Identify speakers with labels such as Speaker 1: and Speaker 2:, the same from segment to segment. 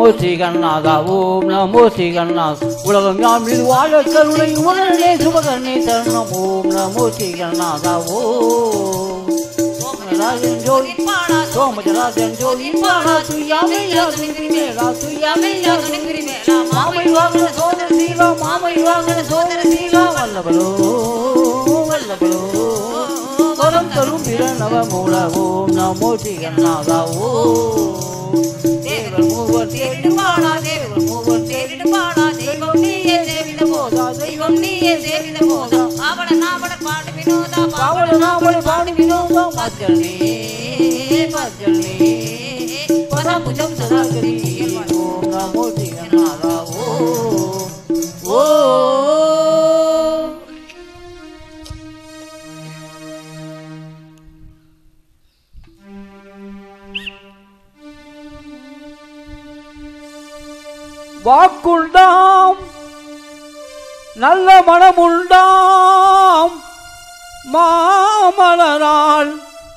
Speaker 1: நமோ ஸ்ரீகண்ணாதா ஓம் நமோ ஸ்ரீகண்ணாத் உலகம் யாம் இது வாழ கருணை உடனே சுபகர்ணே தருணம் ஓம் நமோ ஸ்ரீகண்ணாதா ஓம் சோமராஜன் ஜோதி சோமராஜன் ஜோதி பாடா துயாமை யாதுமின்றி மேலா துயாமை யாதுமின்றி மேலா மாமை வாகன சோதர சீலா மாமை வாகன சோதர சீலா வல்லபலோ வல்லபலோ வரம் தரும் பிரணவ மூல ஓம் நமோ ஸ்ரீகண்ணாதா ஓம் தேவர் மூவர் தேரிடு பாடா தேவர் மூவர் தேரிடு பாடா தெய்வம் நீயே தேவித போதா தெய்வம் நீயே தேவித போதா
Speaker 2: ஆவட நாவட பாடு வினோதா
Speaker 1: பாவல நாவல பாடி வினோதா மாஜல்னே மாஜல்னே பரம்புஜம் சதாகரி ஓம் நமோ ஸ்ரீகண்ணாதா ஓம் ஓம் வாக்குண்டாம் நல்ல மனமுண்டாம் மாமலரால்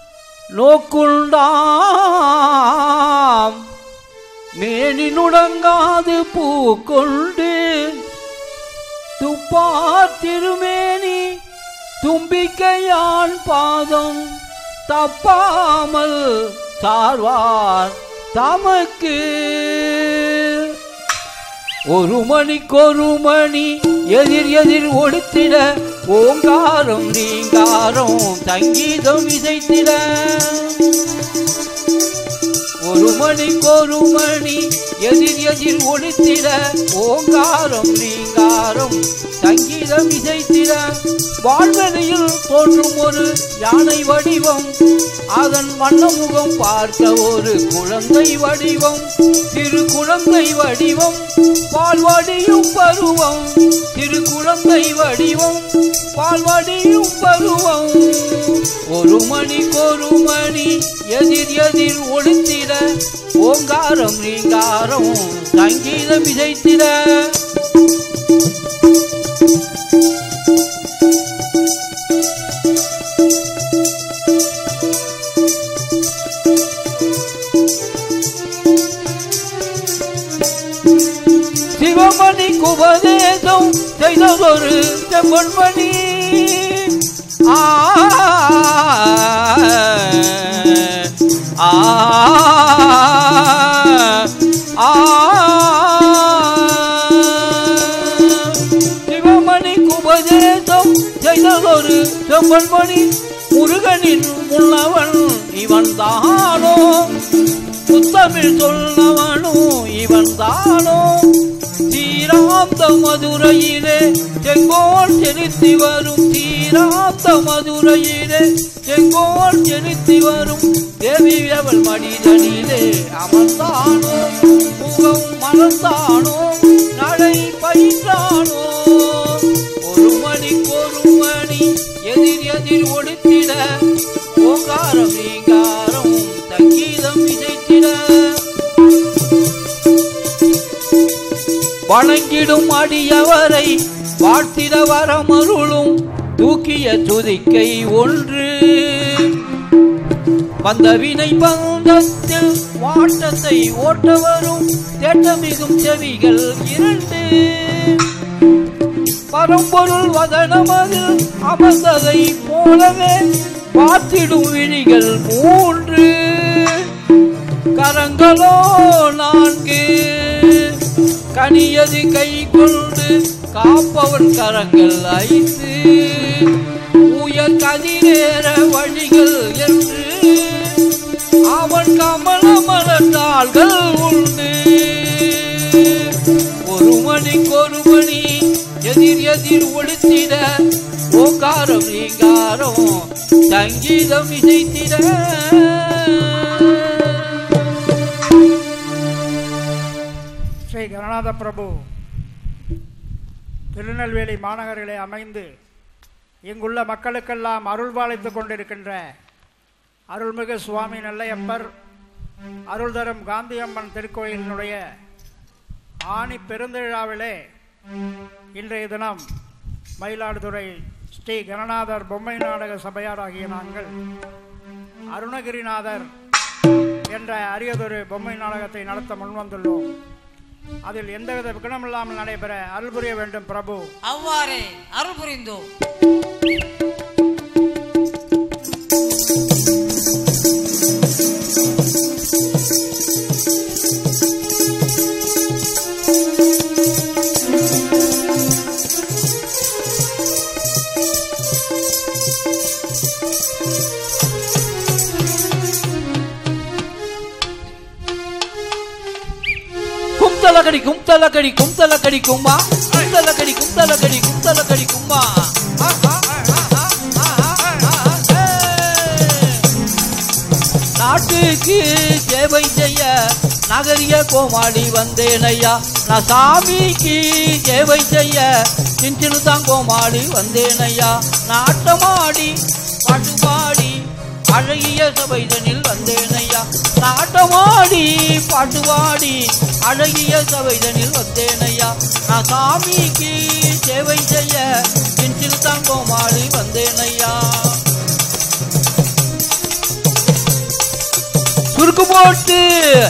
Speaker 1: நோக்குண்டாம் மேனி நுடங்காது பூக்கொண்டு துப்பார் திருமேனி தும்பிக்கையான் பாதம் தப்பாமல் சார்வார் தமக்கு ஒரு மணிக்கொரு மணி எதிர் எதிர் ஒடுத்திட ஓங்காரம் நீங்காரம் சங்கீதம் இசைத்திட ஒரு மணிக்கொரு மணி எதிர் எதிர் ஒடுத்திட ஓங்காரம் நீங்காரம் சங்கீதம் இசைத்திட வாழ்வெளியில் தோன்றும் ஒரு யானை வடிவம் அதன் வண்ணமுகம் பார்க்க ஒரு குழந்தை வடிவம் திரு குழந்தை வடிவம் பால்வடியும் பருவம் திரு குழந்தை வடிவம் பால்வடியும் பருவம் ஒரு மணிக்கொரு மணி எதிர் எதிர் ஒளித்திட ஓங்காரம் நீங்காரம் சங்கீதம் இசைத்திட சிவமணி குபதேசம் செய்ததொரு செம்மண்மணி ஆ ஆ ஆ சிவமணி குபதேசம் செய்ததொரு செம்மண்மணி முருகனின் முன்னவன் இவன் தானோ புத்தமிழ் சொல்லவனோ இவன் தானோ தீராந்த மதுரையிலே செங்கோல் செலுத்தி வரும் தீராந்த மதுரையிலே செங்கோல் செலுத்தி வரும் தேவி அவள் மனிதனிலே அமர்ந்தானோ முகம் மலர்ந்தானோ நடை பயின்றானோ ஒரு மணிக்கொரு மணி எதிர் எதிர் ஒடுத்திட ஓங்காரம் நீங்காரம் சங்கீதம் இசைத்திட வணங்கிடும் அடியவரை வாழ்த்திட வரமருளும் தூக்கிய துதிக்கை ஒன்று வந்த வினை பந்தத்தில் வாட்டத்தை ஓட்ட வரும் தேட்டமிகும் செவிகள் இரண்டு பரம்பொருள் வதனமது அமர்ந்ததை போலவே பார்த்திடும் விழிகள் மூன்று கரங்களோ நான்கு கனியது கை கொண்டு காப்பவன் கரங்கள் ஐந்து உயர் கதிரேற வழிகள் என்று அவன் கமல மலர்ந்தாள்கள் உண்டு ஒரு மணிக்கு ஒரு மணி எதிர் எதிர் ஒழித்திட ஓங்காரம் நீங்காரம் சங்கீதம் இசைத்திட
Speaker 3: ஸ்ரீ கணநாத பிரபு திருநெல்வேலி மாநகரிலே அமைந்து இங்குள்ள மக்களுக்கெல்லாம் அருள்பாலித்துக் கொண்டிருக்கின்ற அருள்மிகு சுவாமி நெல்லையப்பர் அருள் தரும் காந்தியம்மன் திருக்கோயிலினுடைய ஆணி பெருந்திழாவிலே இன்றைய தினம் மயிலாடுதுறை ஸ்ரீ கணநாதர் பொம்மை நாடக சபையாராகிய நாங்கள் அருணகிரிநாதர் என்ற அரியதொரு பொம்மை நாடகத்தை நடத்த முன்வந்துள்ளோம் அதில் எந்தவித விக்கணம் இல்லாமல் நடைபெற அருள் புரிய வேண்டும் பிரபு
Speaker 2: அவ்வாறே அருள் புரிந்தோம்
Speaker 1: கும்தலக்கடி கும்தலக்கடி கும்தலக்கடி கும்மா கும்தலக்கடி கும்தலக்கடி கும்தலக்கடி கும்மா நாட்டுக்கு சேவை செய்ய நகரிய கோமாளி வந்தேனையா நான் சாமிக்கு சேவை செய்ய சின்சினு தான் கோமாளி வந்தேனையா நாட்டமாடி பாட்டு பாடி அழகிய சபைதனில் வந்தேனையா நாட்டமாடி பாட்டு பாடி அழகிய சபைதனில் வந்தேனையா நான் சாமிக்கு சேவை செய்ய சின்சினு தான் கோமாளி வந்தேனையா சுருக்கு போட்டு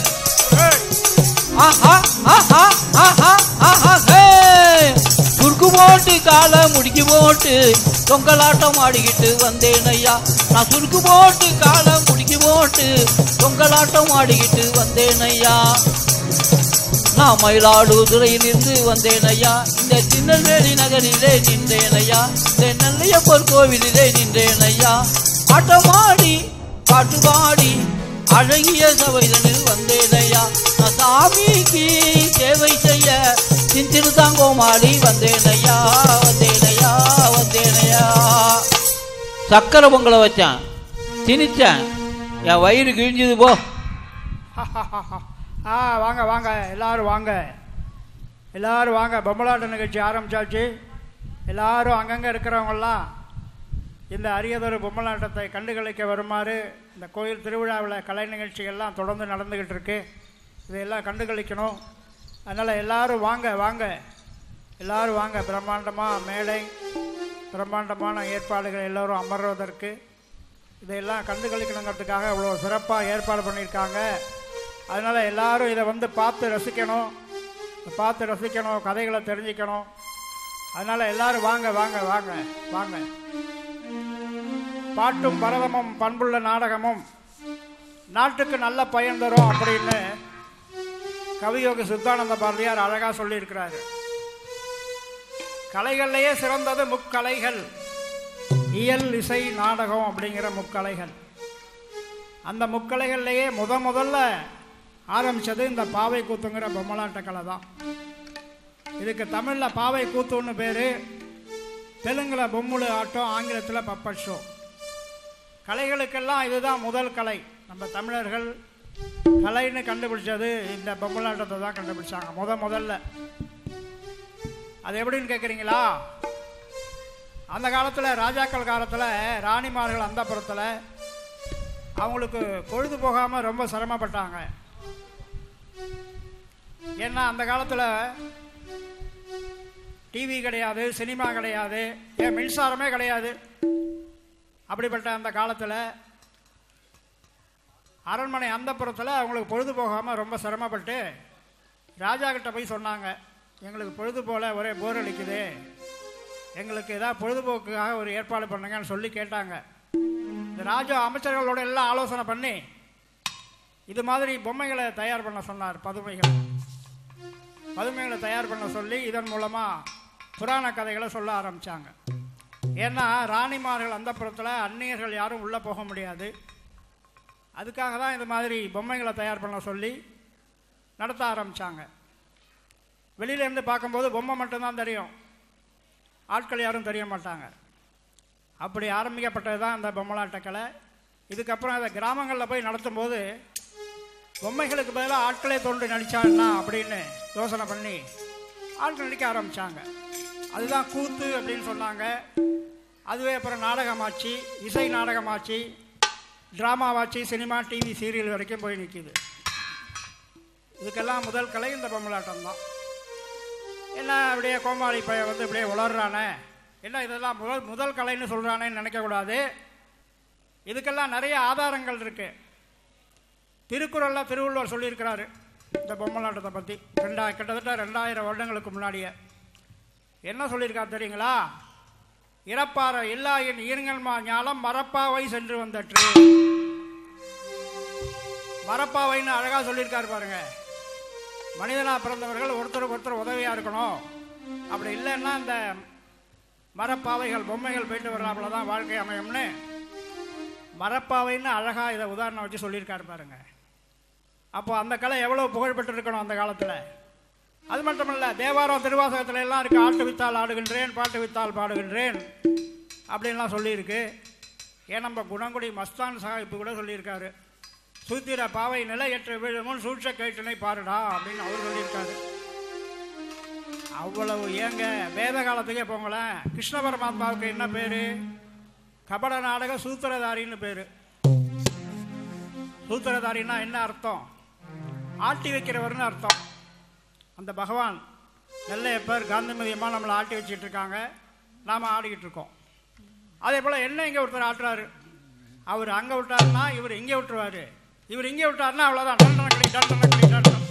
Speaker 1: ஆஹா ஆஹா ஆஹா ஆஹா ஹே சுருக்கு போட்டு காலை முடிக்கி போட்டு தொங்கலாட்டம் ஆடிக்கிட்டு வந்தேன் ஐயா நான் சுருக்கு போட்டு காலை முடிக்கி போட்டு தொங்கலாட்டம் ஆடிக்கிட்டு வந்தேன் ஐயா நான் மயிலாடுதுறையிலிருந்து வந்தேன் ஐயா இந்த திருநெல்வேலி நகரிலே நின்றேன் ஐயா இந்த நெல்லையப்பர் கோவிலிலே நின்றேன் ஐயா ஆட்டமாடி பாட்டு பாடி அழகிய சபைதனில் வந்தேன் ஐயா நான் சாமிக்கு சேவை செய்ய சிந்திரு தாங்கோமாடி வந்தேன் ஐயா வந்தேன் ஐயா வந்தேன் ஐயா சக்கரை பொங்கலை வச்சேன் திணிச்சேன் என் வயிறு கிழிஞ்சது போ
Speaker 3: ஆ வாங்க வாங்க எல்லாரும் வாங்க எல்லாரும் வாங்க பொம்மலாட்ட நிகழ்ச்சி ஆரம்பிச்சாச்சு எல்லாரும் அங்கங்கே இருக்கிறவங்கெல்லாம் இந்த அரியதொரு பொம்மலாட்டத்தை கண்டுகளிக்க வருமாறு இந்த கோயில் திருவிழாவில் கலை நிகழ்ச்சிகள்லாம் தொடர்ந்து நடந்துக்கிட்டு இருக்கு இதையெல்லாம் கண்டுகளிக்கணும் அதனால் எல்லாரும் வாங்க வாங்க எல்லாரும் வாங்க பிரம்மாண்டமாக மேடை பிரம்மாண்டமான ஏற்பாடுகள் எல்லோரும் அமர்வதற்கு இதையெல்லாம் கண்டுகளிக்கணுங்கிறதுக்காக இவ்வளோ சிறப்பாக ஏற்பாடு பண்ணியிருக்காங்க அதனால் எல்லாரும் இதை வந்து பார்த்து ரசிக்கணும் பார்த்து ரசிக்கணும் கதைகளை தெரிஞ்சுக்கணும் அதனால் எல்லாரும் வாங்க வாங்க வாங்க வாங்க பாட்டும் பரதமும் பண்புள்ள நாடகமும் நாட்டுக்கு நல்ல பயன் தரும் அப்படின்னு கவியோகி சித்தானந்த பாரதியார் அழகாக சொல்லியிருக்கிறாரு கலைகள்லேயே சிறந்தது முக்கலைகள் இயல் இசை நாடகம் அப்படிங்கிற முக்கலைகள் அந்த முக்கலைகள்லேயே முத முதல்ல ஆரம்பித்தது இந்த பாவை கூத்துங்கிற பொம்மலாட்ட கலை தான் இதுக்கு தமிழில் பாவை கூத்துன்னு பேர் தெலுங்கில் பொம்முளு ஆட்டம் ஆங்கிலத்தில் பப்பட் ஷோ கலைகளுக்கெல்லாம் இதுதான் முதல் கலை நம்ம தமிழர்கள் கலைன்னு கண்டுபிடிச்சது இந்த பொம்மலாட்டத்தை தான் கண்டுபிடிச்சாங்க முத முதல்ல அது எப்படின்னு கேட்குறீங்களா அந்த காலத்தில் ராஜாக்கள் காலத்தில் ராணிமார்கள் அந்த புறத்தில் அவங்களுக்கு பொழுது போகாமல் ரொம்ப சிரமப்பட்டாங்க ஏன்னா அந்த காலத்தில் டிவி கிடையாது சினிமா கிடையாது ஏன் மின்சாரமே கிடையாது அப்படிப்பட்ட அந்த காலத்தில் அரண்மனை அந்தப்புறத்தில் அவங்களுக்கு பொழுது போகாமல் ரொம்ப சிரமப்பட்டு ராஜா கிட்ட போய் சொன்னாங்க எங்களுக்கு பொழுது போல ஒரே போர் அடிக்குது எங்களுக்கு ஏதாவது பொழுதுபோக்குக்காக ஒரு ஏற்பாடு பண்ணுங்கன்னு சொல்லி கேட்டாங்க இந்த ராஜா அமைச்சர்களோட எல்லாம் ஆலோசனை பண்ணி இது மாதிரி பொம்மைகளை தயார் பண்ண சொன்னார் பதுமைகள் பதுமைகளை தயார் பண்ண சொல்லி இதன் மூலமாக புராண கதைகளை சொல்ல ஆரம்பித்தாங்க ஏன்னா ராணிமார்கள் அந்த புறத்தில் அந்நியர்கள் யாரும் உள்ளே போக முடியாது அதுக்காக தான் இது மாதிரி பொம்மைகளை தயார் பண்ண சொல்லி நடத்த ஆரம்பித்தாங்க வெளியிலேருந்து பார்க்கும்போது பொம்மை மட்டும்தான் தெரியும் ஆட்கள் யாரும் தெரிய மாட்டாங்க அப்படி ஆரம்பிக்கப்பட்டது தான் இந்த பொம்மலாட்ட கலை இதுக்கப்புறம் அதை கிராமங்களில் போய் நடத்தும்போது பொம்மைகளுக்கு பதிலாக ஆட்களே தோன்றி நடிச்சாங்கன்னா அப்படின்னு யோசனை பண்ணி ஆட்கள் நடிக்க ஆரம்பித்தாங்க அதுதான் கூத்து அப்படின்னு சொன்னாங்க அதுவே அப்புறம் நாடகமாச்சு இசை நாடகமாச்சு ட்ராமாவாச்சு சினிமா டிவி சீரியல் வரைக்கும் போய் நிற்கிது இதுக்கெல்லாம் முதல் கலை இந்த பொம்மலாட்டம் தான் என்ன அப்படியே கோமாளி பையன் வந்து இப்படியே உளர்றானே என்ன இதெல்லாம் முதல் முதல் கலைன்னு சொல்கிறானேன்னு நினைக்கக்கூடாது இதுக்கெல்லாம் நிறைய ஆதாரங்கள் இருக்கு திருக்குறளில் திருவள்ளுவர் சொல்லியிருக்கிறாரு இந்த பொம்மலாட்டத்தை பற்றி ரெண்டா கிட்டத்தட்ட ரெண்டாயிரம் வருடங்களுக்கு முன்னாடியே என்ன சொல்லியிருக்காரு தெரியுங்களா இறப்பார இல்லாயின் ஈருங்கல்மா ஞாலம் மரப்பாவை சென்று வந்தற்று மரப்பாவைன்னு அழகாக சொல்லியிருக்காரு பாருங்க மனிதனா பிறந்தவர்கள் ஒருத்தருக்கு ஒருத்தர் உதவியாக இருக்கணும் அப்படி இல்லைன்னா இந்த மரப்பாவைகள் பொம்மைகள் போயிட்டு வர்றாப்புல தான் வாழ்க்கை அமையும்னு மரப்பாவைன்னு அழகாக இதை உதாரணம் வச்சு சொல்லியிருக்காரு பாருங்க அப்போ அந்த கலை எவ்வளோ புகழ்பெற்று இருக்கணும் அந்த காலத்தில் அது மட்டும் இல்லை தேவாரம் திருவாசகத்துல எல்லாம் இருக்கு ஆட்டு வித்தால் ஆடுகின்றேன் பாட்டு வித்தால் பாடுகின்றேன் அப்படின்லாம் சொல்லியிருக்கு ஏன் நம்ம குணங்குடி மஸ்தான் சாஹிப்பு கூட சொல்லியிருக்காரு சூத்திர பாவை நிலையற்ற விழுமுன் சூழ்ச்ச கேட்டினை பாருடா அப்படின்னு அவர் சொல்லியிருக்காரு அவ்வளவு ஏங்க வேத காலத்துக்கே போங்களேன் கிருஷ்ண பரமாத்மாவுக்கு என்ன பேரு கபட நாடக சூத்திரதாரின்னு பேரு சூத்திரதாரின்னா என்ன அர்த்தம் ஆட்டி வைக்கிறவர்னு அர்த்தம் அந்த பகவான் நெல்லையப்பர் காந்திமதியமாக நம்மளை ஆட்டி வச்சிட்டு இருக்காங்க நாம் ஆடிக்கிட்டு இருக்கோம் அதே போல் என்ன இங்கே ஒருத்தர் ஆட்டுறாரு அவர் அங்கே விட்டாருன்னா இவர் இங்கே விட்டுருவாரு இவர் இங்கே விட்டாருன்னா அவ்வளோதான் டண்டனக்கடி டண்டனக்கடி டண்டன்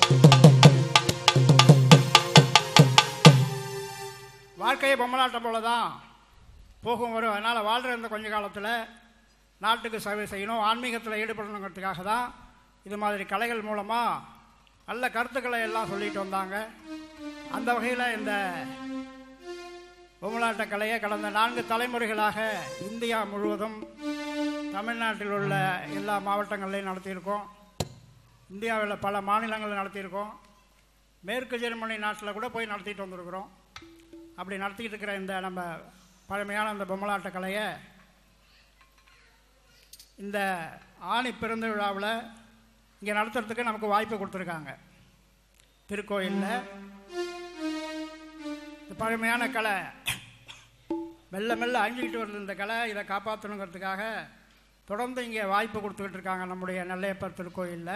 Speaker 3: வாழ்க்கையை பொம்மலாட்டம் போல தான் போகும் வரும் அதனால் வாழ்கிற இந்த கொஞ்ச காலத்தில் நாட்டுக்கு சேவை செய்யணும் ஆன்மீகத்தில் ஈடுபடணுங்கிறதுக்காக தான் இது மாதிரி கலைகள் மூலமாக நல்ல கருத்துக்களை எல்லாம் சொல்லிட்டு வந்தாங்க அந்த வகையில் இந்த பொம்மலாட்ட கலையை கடந்த நான்கு தலைமுறைகளாக இந்தியா முழுவதும் தமிழ்நாட்டில் உள்ள எல்லா மாவட்டங்கள்லையும் நடத்தியிருக்கோம் இந்தியாவில் பல மாநிலங்களில் நடத்தியிருக்கோம் மேற்கு ஜெர்மனி நாட்டில் கூட போய் நடத்திட்டு வந்திருக்கிறோம் அப்படி நடத்திக்கிட்டு இருக்கிற இந்த நம்ம பழமையான இந்த பொம்மலாட்ட கலையை இந்த ஆணி பிறந்த விழாவில் இங்கே நடத்துறதுக்கு நமக்கு வாய்ப்பு கொடுத்துருக்காங்க திருக்கோயிலில் இந்த பழமையான கலை மெல்ல மெல்ல அழிஞ்சிக்கிட்டு வருது இந்த கலை இதை காப்பாற்றணுங்கிறதுக்காக தொடர்ந்து இங்கே வாய்ப்பு கொடுத்துக்கிட்டு இருக்காங்க நம்முடைய நெல்லையப்பர் திருக்கோயிலில்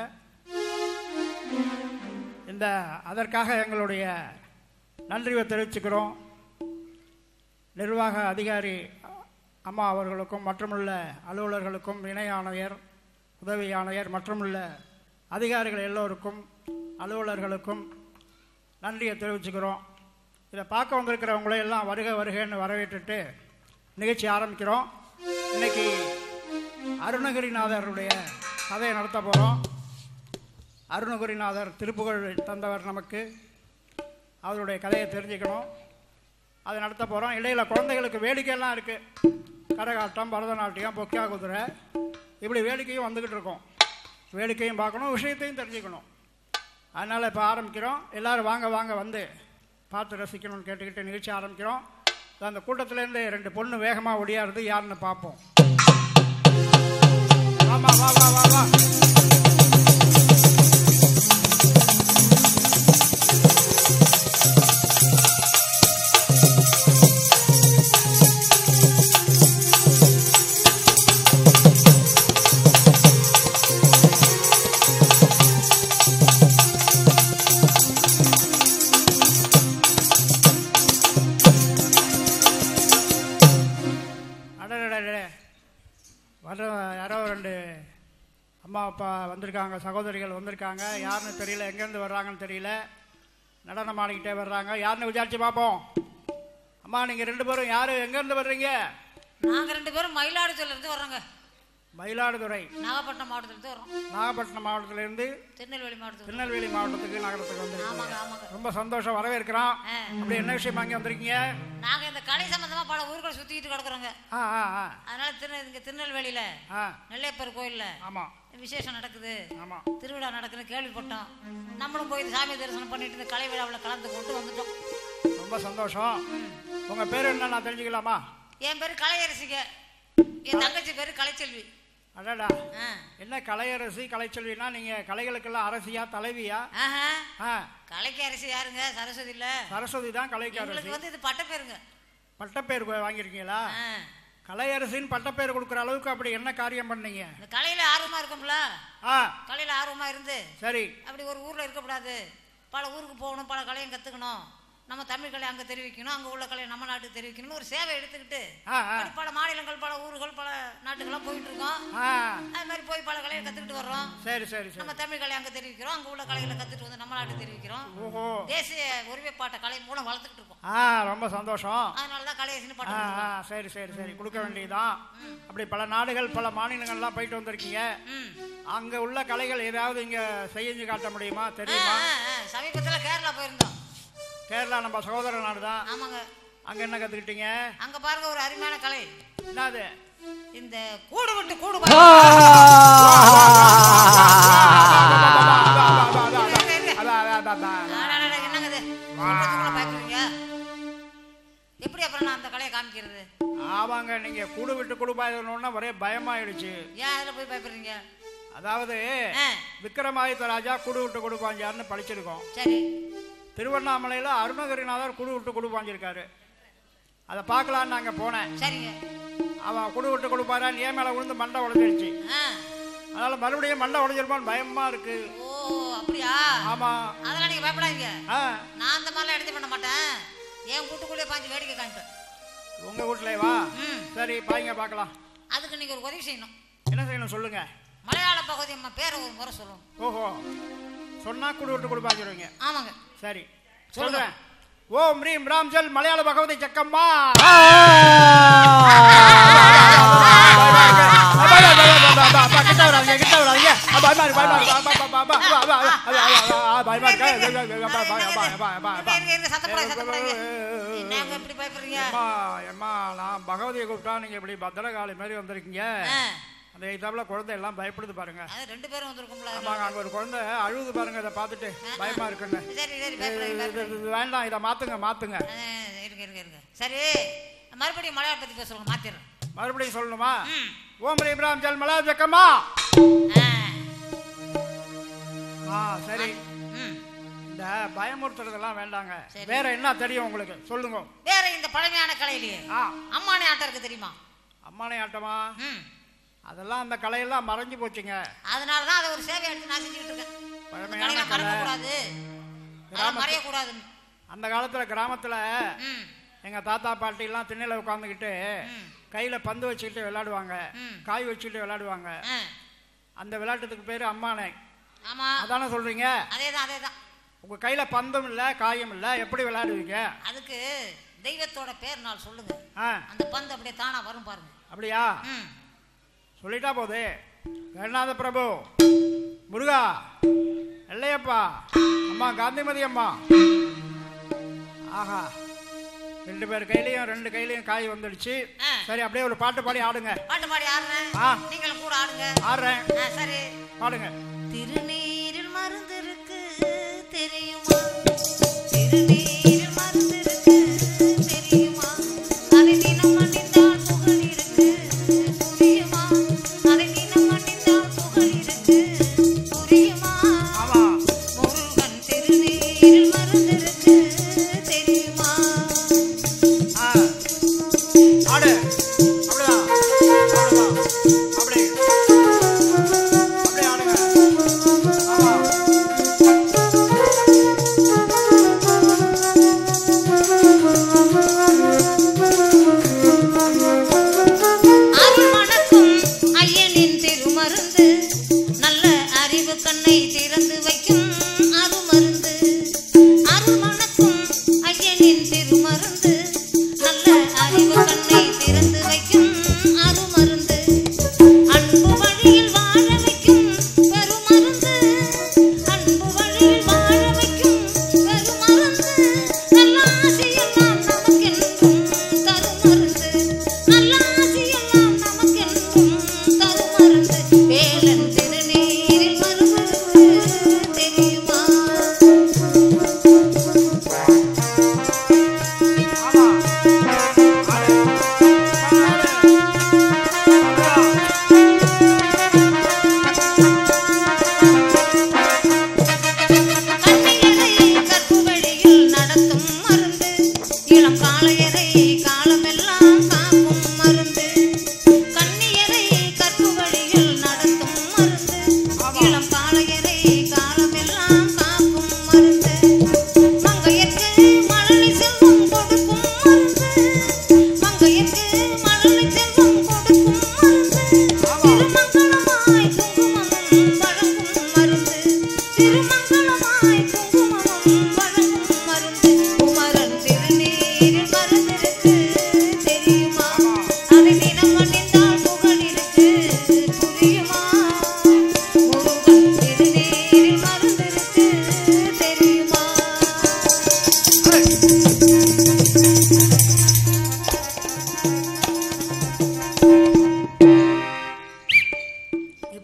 Speaker 3: இந்த அதற்காக எங்களுடைய நன்றியை தெரிவிச்சுக்கிறோம் நிர்வாக அதிகாரி அம்மா அவர்களுக்கும் மற்றுமுள்ள அலுவலர்களுக்கும் இணை ஆணையர் உதவி ஆணையர் மற்றுமுள்ள அதிகாரிகள் எல்லோருக்கும் அலுவலர்களுக்கும் நன்றியை தெரிவிச்சுக்கிறோம் இதை பார்க்க வந்திருக்கிறவங்களே எல்லாம் வருக வருகன்னு வரவேற்றுட்டு நிகழ்ச்சி ஆரம்பிக்கிறோம் இன்னைக்கு அருணகிரிநாதருடைய கதையை நடத்த போகிறோம் அருணகிரிநாதர் திருப்புகழ் தந்தவர் நமக்கு அவருடைய கதையை தெரிஞ்சுக்கணும் அதை நடத்த போகிறோம் இடையில குழந்தைகளுக்கு வேடிக்கையெல்லாம் இருக்குது கரகாட்டம் பரதநாட்டியம் பொக்கியா குதிரை இப்படி வேடிக்கையும் வந்துக்கிட்டு இருக்கோம் வேடிக்கையும் பார்க்கணும் விஷயத்தையும் தெரிஞ்சுக்கணும் அதனால் இப்போ ஆரம்பிக்கிறோம் எல்லாரும் வாங்க வாங்க வந்து பார்த்து ரசிக்கணும்னு கேட்டுக்கிட்டு நிகழ்ச்சி ஆரம்பிக்கிறோம் அந்த கூட்டத்திலேருந்து ரெண்டு பொண்ணு வேகமாக ஒடியாருது யாருன்னு பார்ப்போம் ஆமா வா வா வா வா அடடடடே வர யாரோ ரெண்டு அம்மா அப்பா வந்திருக்காங்க சகோதரிகள் வந்திருக்காங்க யாருன்னு தெரியல எங்கேருந்து வர்றாங்கன்னு தெரியல நடனம் ஆடிக்கிட்டே வர்றாங்க யாருன்னு விசாரிச்சு பார்ப்போம் அம்மா நீங்கள் ரெண்டு பேரும் யார் எங்கேருந்து வர்றீங்க
Speaker 2: நாங்க ரெண்டு பேரும் மயிலாடுதுறையில இருந்து வர்றோங்க
Speaker 3: மயிலாடுதுறை
Speaker 2: நாகப்பட்டினம் மாவட்டத்துல இருந்து வர்றோம்
Speaker 3: நாகப்பட்டினம் மாவட்டத்திலேருந்து
Speaker 2: திருநெல்வேலி மாவட்டத்துல
Speaker 3: திருநெல்வேலி மாவட்டத்துக்கு நகரத்துக்கு வந்திருக்கீங்க
Speaker 2: ஆமாங்க ஆமாங்க
Speaker 3: ரொம்ப சந்தோஷம் வரவேற்கிறோம்
Speaker 2: ஆ.
Speaker 3: அப்படி என்ன விஷயமா அங்கே வந்திருக்கீங்க
Speaker 2: நாங்க இந்த கலை சம்பந்தமா பல ஊர்களை சுத்திட்டு கிடக்குறோங்க
Speaker 3: ஆ ஆ ஆ
Speaker 2: அதனால திரு இங்க திருநெல்வேலியில
Speaker 3: ஆ
Speaker 2: நெல்லையப்பர் கோயில்ல
Speaker 3: ஆமாம்
Speaker 2: விசேஷம் நடக்குது
Speaker 3: ஆமாம்
Speaker 2: திருவிழா நடக்குதுன்னு கேள்விப்பட்டோம் நம்மளும் போய் சாமி தரிசனம் பண்ணிட்டு இந்த கலை விழாவில் கலந்து கொண்டு வந்துட்டோம்
Speaker 3: ரொம்ப சந்தோஷம் உங்கள் பேர் என்ன நான் தெரிஞ்சுக்கலாமா
Speaker 2: என் பேரு கலையரசிங்க என் தங்கச்சி பேரு கலைச்செல்வி
Speaker 3: அடடா
Speaker 2: ஆ.
Speaker 3: என்ன கலையரசி கலைச்செல்வினா நீங்கள் கலைகளுக்கெல்லாம் அரசியா தலைவியா
Speaker 2: ஆஹா
Speaker 3: ஆ
Speaker 2: கலைக்கு அரசி யாருங்க சரஸ்வதி இல்ல
Speaker 3: சரஸ்வதி தான் கலைக்கு அரசி
Speaker 2: எங்களுக்கு வந்து இது பட்ட பேருங்க
Speaker 3: பட்டப்பேர் கு- வாங்கியிருக்கீங்களா
Speaker 2: ஆ.
Speaker 3: கலையரசின்னு பட்டப்பேர் கொடுக்குற அளவுக்கு அப்படி என்ன காரியம் பண்ணீங்க
Speaker 2: இந்த கலையில ஆர்வமா இருக்கும்ல
Speaker 3: ஆ
Speaker 2: கலையில ஆர்வமா இருந்து
Speaker 3: சரி
Speaker 2: அப்படி ஒரு ஊர்ல இருக்கக்கூடாது பல ஊருக்கு போகணும் பல கலையும் கத்துக்கணும் நம்ம தமிழ் கலை அங்க தெரிவிக்கணும் அங்க உள்ள கலையை நம்ம நாட்டுக்கு தெரிவிக்கணும்னு ஒரு சேவை எடுத்துக்கிட்டு
Speaker 3: ஆ ஆ
Speaker 2: அப்படி பல மாநிலங்கள் பல ஊர்கள் பல நாட்டுக்கெல்லாம் போயிட்டு இருக்கோம்
Speaker 3: ஆ
Speaker 2: அது மாதிரி போய் பல கலையை கத்துக்கிட்டு வர்றோம்
Speaker 3: சரி சரி சரி
Speaker 2: நம்ம தமிழ் கலை அங்க தெரிவிக்கிறோம் அங்க உள்ள கலைகளை கத்துட்டு வந்து நம்ம நாட்டுக்கு தெரிவிக்கிறோம்
Speaker 3: ஓஹோ
Speaker 2: தேசிய ஒருமைப்பாட்ட கலை மூலம் வளர்த்துக்கிட்டு இருக்கோம்
Speaker 3: ஆ ரொம்ப சந்தோஷம்
Speaker 2: அதனாலதான் கலையரசின்னு
Speaker 3: ஆ
Speaker 2: பாட்டு
Speaker 3: ஆ சரி சரி சரி கொடுக்க வேண்டியதுதான் அப்படி பல நாடுகள் பல மாநிலங்கள்லாம் போயிட்டு வந்திருக்கீங்க
Speaker 2: ம்
Speaker 3: அங்க உள்ள கலைகள் ஏதாவது இங்க செஞ்சு காட்ட முடியுமா
Speaker 2: ஆ,
Speaker 3: தெரியுமா
Speaker 2: ஆ, ஆ. சமீபத்துல கேரளா போயிருந்தோம்
Speaker 3: கேரளா நம்ம சகோதர நாடு தான்
Speaker 2: ஆமாங்க
Speaker 3: அங்க என்ன கத்துக்கிட்டீங்க
Speaker 2: அங்க பாருங்க ஒரு அருமையான கலை
Speaker 3: என்னது
Speaker 2: இந்த கூடு விட்டு கூடு
Speaker 1: ஆ.
Speaker 2: என்னங்க இது சொல்றதுக்குள்ள பயப்படுறீங்க எப்படி அப்புறம் நான் அந்த கலையை காமிக்கிறது
Speaker 3: ஆமாங்க நீங்க கூடு விட்டு குடுப்பாயணும்னா ஒரே பயமாயிடுச்சு
Speaker 2: ஏன் அதுல போய் பயப்படுறீங்க
Speaker 3: அதாவது
Speaker 2: ஆ,
Speaker 3: விக்ரமாதித்த ராஜா குடு விட்டு குடுப்பாஞ்சார்னு படிச்சிருக்கோம்
Speaker 2: சரி
Speaker 3: திருவண்ணாமலையில அருணகிரிநாதர் குடு விட்டு குடுப்பாஞ்சிருக்காரு அதை பார்க்கலான்னு நாங்க போனேன்
Speaker 2: சரிங்க
Speaker 3: அவன் குடு விட்டு கொடுப்பாரான் ஏன் மேல விழுந்து மண்டை உடைஞ்சிருச்சு
Speaker 2: ஆ,
Speaker 3: அதனால மறுபடியும் மண்டை உடைஞ்சிருப்பான்னு பயமா இருக்கு
Speaker 2: ஓ அப்படியா
Speaker 3: ஆமா
Speaker 2: அதெல்லாம் நீங்க பயப்படாதீங்க
Speaker 3: ஆ
Speaker 2: நான் அந்த மாதிரிலாம் எடுத்து பண்ண மாட்டேன் என் கூட்டுக்குள்ளேயே பாஞ்சு வேடிக்கை காமிப்பேன்
Speaker 3: உங்க வீட்டுல வா
Speaker 2: ம்
Speaker 3: சரி பாய்ங்க பார்க்கலாம்
Speaker 2: அதுக்கு நீங்க ஒரு உதவி செய்யணும்
Speaker 3: என்ன செய்யணும் சொல்லுங்க
Speaker 2: மலையாள பகுதி அம்மா பேரை ஒரு முறை சொல்லணும்
Speaker 3: ஓஹோ சொன்னா குடு விட்டு கொடுப்பாச்சிருவீங்க
Speaker 2: ஆமாங்க
Speaker 3: சரி
Speaker 2: சொல்லுங்க.
Speaker 3: சொல்றேன் ஓம் ரீம் ராம் ஜல் மலையாள பகவதி சக்கம்மா கிட்ட வராதீங்க கிட்ட வராதீங்க பயமா இருக்கு பயமா இருக்கு பயமா
Speaker 2: இருங்க, இருங்க, இருங்க, சத்தப்படாதீங்க, சத்தப்படாதீங்க. என்னங்க இப்படி பயப்படுறீங்க
Speaker 3: அம்மா அம்மா நான் பகவதியை கூப்பிட்டா நீங்க இப்படி பத்திரகாளி மாதிரி வந்திருக்கீங்க
Speaker 2: ஆ,
Speaker 3: அந்த எய்தாப்புல குழந்தை எல்லாம் பயப்படுது பாருங்க
Speaker 2: அது ரெண்டு பேரும் வந்திருக்கும்ல
Speaker 3: ஆமாங்க அங்க ஒரு குழந்தை அழுகுது பாருங்க இதை பார்த்துட்டு பயமா இருக்குன்னு
Speaker 2: சரி சரி
Speaker 3: இது-
Speaker 2: பயப்படாதீங்க
Speaker 3: இது-
Speaker 2: பயப்படாதீங்க.
Speaker 3: இது வேண்டாம் இதை மாத்துங்க மாத்துங்க
Speaker 2: ஆ, இருங்க இருங்க இருங்க சரி மறுபடியும் மலையாள பத்தி பேசுறோம் மாத்திடுறேன்
Speaker 3: மறுபடியும் சொல்லணுமா
Speaker 2: ம்.
Speaker 3: ஓம் ரீம் ராம் ஜல் மலா ஜக்கம்மா
Speaker 2: ஆ,
Speaker 3: ஆ சரி
Speaker 2: ம்.
Speaker 3: இந்த பயமுறுத்துறதெல்லாம் வேண்டாங்க
Speaker 2: சரி.
Speaker 3: வேற என்ன தெரியும் உங்களுக்கு சொல்லுங்க
Speaker 2: வேற இந்த பழமையான கலையிலேயே
Speaker 3: ஆ
Speaker 2: அம்மானே ஆட்டம் இருக்கு தெரியுமா
Speaker 3: அம்மானை ஆட்டமா
Speaker 2: ம்
Speaker 3: அதெல்லாம் அந்த கலையெல்லாம் மறைஞ்சு போச்சுங்க
Speaker 2: அதனால தான் அதை ஒரு சேவை எடுத்து நான் செஞ்சுக்கிட்டு இருக்கேன் இந்த
Speaker 3: பழமையான
Speaker 2: கலையை
Speaker 3: கலை
Speaker 2: மறக்க கூடாது அதெல்லாம் மறையக்கூடாதுன்னு
Speaker 3: அந்த காலத்துல கிராமத்துல
Speaker 2: ம்
Speaker 3: எங்க தாத்தா பாட்டி எல்லாம் திண்ணையில உட்காந்துக்கிட்டு
Speaker 2: ம்.
Speaker 3: கையில பந்து வச்சுக்கிட்டு விளையாடுவாங்க
Speaker 2: ம்.
Speaker 3: காய் வச்சுக்கிட்டு விளையாடுவாங்க
Speaker 2: ஆ,
Speaker 3: அந்த விளையாட்டுக்கு பேரு அம்மானை
Speaker 2: ஆமா
Speaker 3: அதானே சொல்றீங்க
Speaker 2: அதேதான் அதேதான்
Speaker 3: உங்க கையில பந்தும் இல்ல காயும் இல்ல எப்படி விளையாடுவீங்க
Speaker 2: அதுக்கு தெய்வத்தோட பேர் நாள் சொல்லுங்க
Speaker 3: ஆ
Speaker 2: அந்த பந்து அப்படியே தானா வரும் பாருங்க
Speaker 3: அப்படியா
Speaker 2: ம்
Speaker 3: சொல்லிட்டா போதே வேணாத பிரபு முருகா எல்லையப்பா அம்மா காந்திமதி அம்மா ஆஹா ரெண்டு பேர் கையிலயும் ரெண்டு கையிலயும் காய் வந்துடுச்சு
Speaker 2: ஆ.
Speaker 3: சரி அப்படியே ஒரு பாட்டு பாடி ஆடுங்க
Speaker 2: பாட்டு பாடி ஆடுறேன்
Speaker 3: ஆ.
Speaker 2: நீங்களும் கூட ஆடுங்க
Speaker 3: ஆடுறேன்
Speaker 2: ஆ, சரி
Speaker 3: பாடுங்க
Speaker 2: திருநீரில் மருந்து இருக்கு தெரியுமா திருநீரில் மருந்து இருக்கு தெரியுமா அதை தினம் அணிந்தால் புகழ் இருக்கு புரியுமா அதை தினம் அணிந்தால் புகழ் இருக்கு புரியுமா
Speaker 3: ஆமா
Speaker 2: முருகன் திருநீரில் மருந்து இருக்கு தெரியுமா
Speaker 3: ஆ ஆடு அப்படிதான் அப்படிதான் அப்படி அப்படியே ஆடுங்க ஆமா
Speaker 2: அருள் மணக்கும் ஐயனின் திருமருந்து நல்ல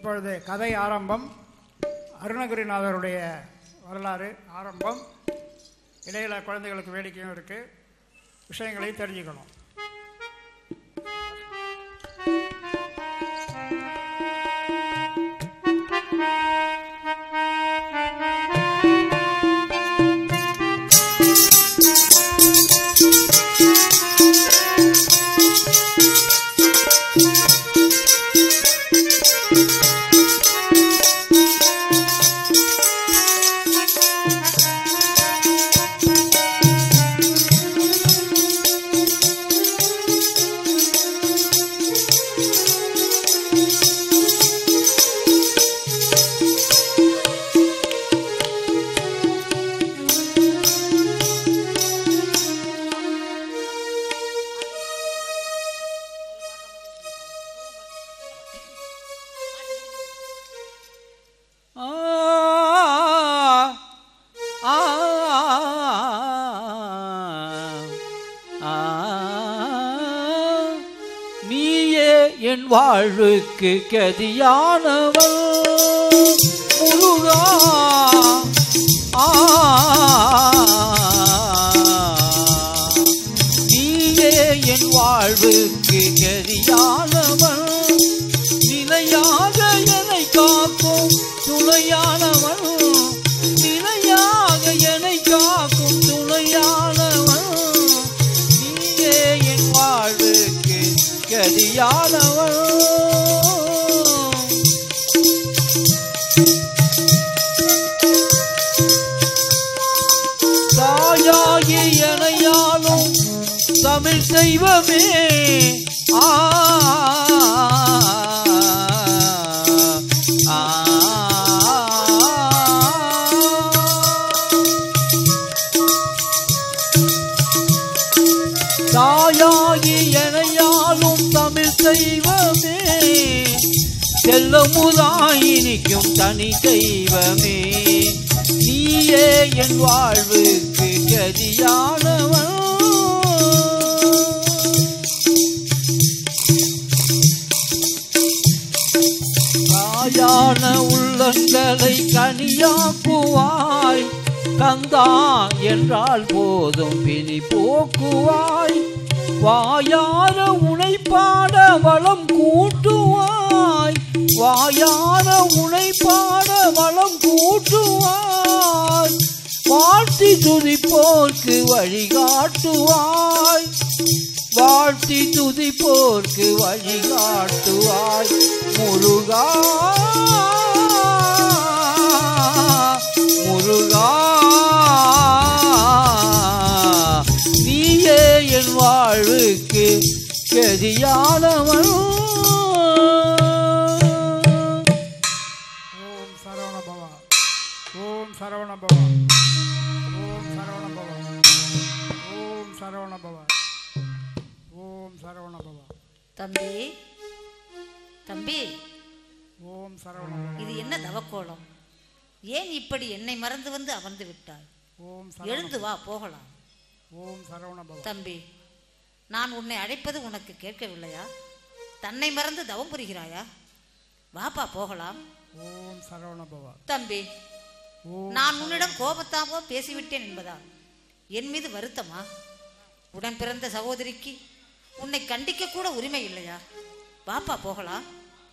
Speaker 3: இப்பொழுது கதை ஆரம்பம் அருணகிரிநாதருடைய வரலாறு ஆரம்பம் இடையில குழந்தைகளுக்கு வேடிக்கையும் இருக்கு விஷயங்களை தெரிஞ்சுக்கணும்
Speaker 1: ஆ ஆ ஆ நீயே என் வாழ்வுக்கு கதியானவள் முருகா ஆ நீயே என் வாழ்வுக்கு கதியானவள் நிலையாக என்னை காக்கும் துணையானவன் நிலையாக என்னை காக்கும் துணையானவன் நீயே என் வாழ்வுக்கு கதியானவன் தாயாகி எனையாலும் தமிழ் தெய்வமே ஆ ஆ தாயாகி எனையாலும் தமிழ் தெய்வமே செல்லமுதாயினிக்கும் தனி தெய்வமே நீயே என் வாழ்வுக்கு கதியானவன் தாயான உள்ளங்களை கனியாக்குவாய் கந்தா என்றால் போதும் பிணி போக்குவாய் வாயார உனைப்பாட வளம் கூட்டுவாய் வாயார உனைப்பாட வளம் கூட்டுவாய் வாழ்த்தி துதிப்போர்க்கு வழிகாட்டுவாய் வாழ்த்தி துதிப்போர்க்கு வழிகாட்டுவாய் முருகா முருகா நீயே என் வாழ்வுக்கு கதியானவன்
Speaker 3: ஓம் சரவண பவா ஓம் சரவண பவா ஓம் சரவண பவா ஓம் சரவண பவா ஓம் சரவண பவா
Speaker 2: தம்பி தம்பி
Speaker 3: ஓம் சரவண பவா
Speaker 2: இது என்ன தவக்கோலம் ஏன் இப்படி என்னை மறந்து வந்து அமர்ந்து விட்டாய்
Speaker 3: ஓம்
Speaker 2: எழுந்து வா போகலாம்
Speaker 3: ஓம் சரவண பவா
Speaker 2: தம்பி நான் உன்னை அழைப்பது உனக்கு கேட்கவில்லையா தன்னை மறந்து தவம் புரிகிறாயா வாப்பா போகலாம்
Speaker 3: ஓம் சரவண பவா
Speaker 2: தம்பி
Speaker 3: ஓம்
Speaker 2: நான் உன்னிடம் கோபத்தாவோ பேசிவிட்டேன் என்பதா என் மீது வருத்தமா உடன் பிறந்த சகோதரிக்கு உன்னை கண்டிக்க கூட உரிமை இல்லையா வாப்பா போகலாம்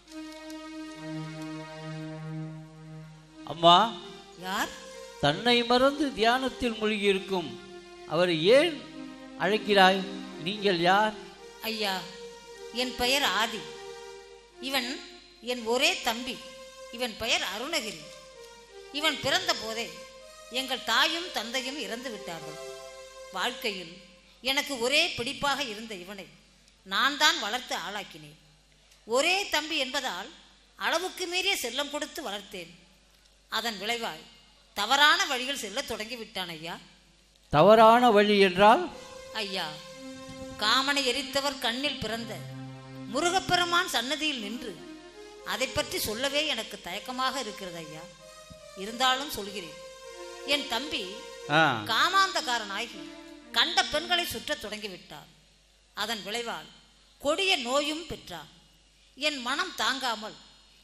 Speaker 1: அம்மா
Speaker 2: யார்
Speaker 1: தன்னை மறந்து தியானத்தில் மூழ்கியிருக்கும் அவர் ஏன் அழைக்கிறாய் நீங்கள் யார்
Speaker 2: ஐயா என் பெயர் ஆதி இவன் என் ஒரே தம்பி இவன் பெயர் அருணகிரி இவன் பிறந்த போதே எங்கள் தாயும் தந்தையும் இறந்து விட்டார்கள் வாழ்க்கையில் எனக்கு ஒரே பிடிப்பாக இருந்த இவனை நான் தான் வளர்த்து ஆளாக்கினேன் ஒரே தம்பி என்பதால் அளவுக்கு மீறிய செல்லம் கொடுத்து வளர்த்தேன் அதன் விளைவாய் தவறான வழியில் செல்லத் தொடங்கி விட்டான் ஐயா
Speaker 1: தவறான வழி என்றால்
Speaker 2: ஐயா காமனை எரித்தவர் கண்ணில் பிறந்த முருகப்பெருமான் சன்னதியில் நின்று அதை பற்றி சொல்லவே எனக்கு தயக்கமாக இருக்கிறது ஐயா இருந்தாலும் சொல்கிறேன் என் தம்பி
Speaker 1: ஆ
Speaker 2: காமாந்தகாரனாகி கண்ட பெண்களை சுற்றத் தொடங்கிவிட்டார் அதன் விளைவால் கொடிய நோயும் பெற்றார் என் மனம் தாங்காமல்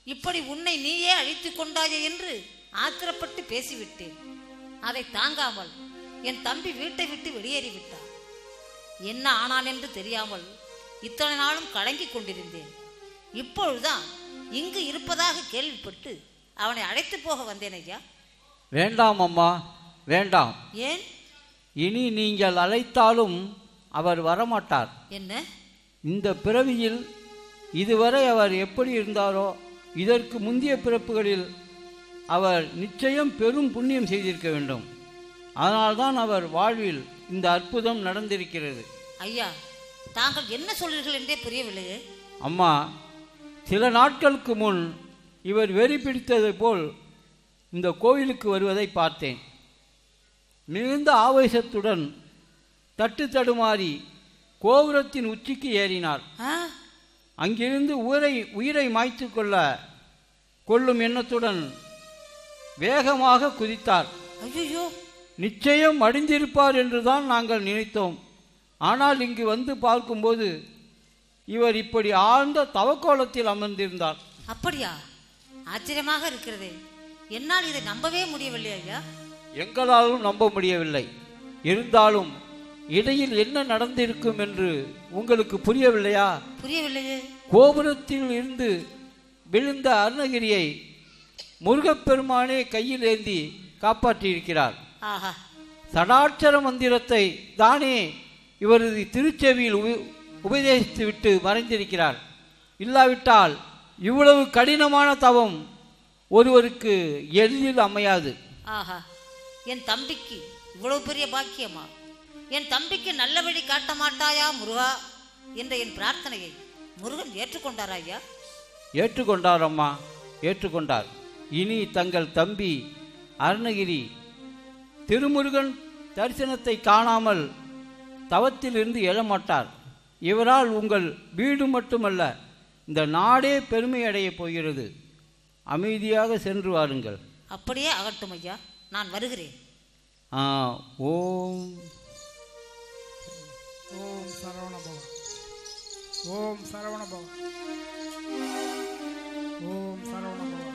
Speaker 2: இப்படி உன்னை நீயே அழித்துக் கொண்டாயே என்று ஆத்திரப்பட்டு பேசிவிட்டேன் அதை தாங்காமல் என் தம்பி வீட்டை விட்டு வெளியேறிவிட்டான் என்ன ஆனான் என்று தெரியாமல் இத்தனை நாளும் கலங்கிக் கொண்டிருந்தேன் இப்பொழுதுதான் இங்கு இருப்பதாக கேள்விப்பட்டு அவனை அழைத்து போக வந்தேன் ஐயா
Speaker 1: வேண்டாம் அம்மா வேண்டாம்
Speaker 2: ஏன்
Speaker 1: இனி நீங்கள் அழைத்தாலும் அவர் வரமாட்டார்
Speaker 2: என்ன
Speaker 1: இந்த பிறவியில் இதுவரை அவர் எப்படி இருந்தாரோ இதற்கு முந்தைய பிறப்புகளில் அவர் நிச்சயம் பெரும் புண்ணியம் செய்திருக்க வேண்டும் அதனால்தான் அவர் வாழ்வில் இந்த அற்புதம் நடந்திருக்கிறது
Speaker 2: ஐயா தாங்கள் என்ன சொல்றீர்கள் என்றே புரியவில்லையே
Speaker 1: அம்மா சில நாட்களுக்கு முன் இவர் வெறி பிடித்தது போல் இந்த கோயிலுக்கு வருவதை பார்த்தேன் மிகுந்த ஆவேசத்துடன் தட்டு தடுமாறி கோபுரத்தின் உச்சிக்கு ஏறினார்
Speaker 2: ஆ
Speaker 1: அங்கிருந்து உயிரை உயிரை மாய்த்து கொள்ள கொள்ளும் எண்ணத்துடன் வேகமாக குதித்தார்
Speaker 2: ஐயோ
Speaker 1: நிச்சயம் அடிந்திருப்பார் என்றுதான் நாங்கள் நினைத்தோம் ஆனால் இங்கு வந்து பார்க்கும்போது இவர் இப்படி ஆழ்ந்த தவக்கோலத்தில் அமர்ந்திருந்தார்
Speaker 2: அப்படியா ஆச்சரியமாக இருக்கிறதே என்னால் இதை நம்பவே முடியவில்லை ஐயா
Speaker 1: எங்களாலும் நம்ப முடியவில்லை இருந்தாலும் இடையில் என்ன நடந்திருக்கும் என்று உங்களுக்கு புரியவில்லையா
Speaker 2: புரியவில்லையே
Speaker 1: கோபுரத்தில் இருந்து விழுந்த அருணகிரியை முருகப்பெருமானே கையில் ஏந்தி காப்பாற்றியிருக்கிறார்
Speaker 2: ஆஹா
Speaker 1: சடாட்சர மந்திரத்தை தானே இவரது திருச்செவியில் உப உபதேசித்து விட்டு மறைந்திருக்கிறார் இல்லாவிட்டால் இவ்வளவு கடினமான தவம் ஒருவருக்கு எளிதில் அமையாது
Speaker 2: ஆஹா என் தம்பிக்கு இவ்வளவு பெரிய பாக்கியமா என் தம்பிக்கு நல்ல வழி காட்ட மாட்டாயா முருகா என்ற என் பிரார்த்தனையை முருகன் ஏற்றுக்கொண்டாரா ஐயா
Speaker 1: ஏற்றுக்கொண்டார் அம்மா ஏற்றுக்கொண்டார் இனி தங்கள் தம்பி அருணகிரி திருமுருகன் தரிசனத்தை காணாமல் தவத்திலிருந்து எழமாட்டார் இவரால் உங்கள் வீடு மட்டுமல்ல இந்த நாடே பெருமை அடையப் போகிறது அமைதியாக சென்று வாருங்கள்
Speaker 2: அப்படியே ஆகட்டும் ஐயா நான் வருகிறேன்
Speaker 1: ஆ, ஓம்
Speaker 3: ஓம் சரவண பவ ஓம் சரவண பவ ஓம் சரவண பவ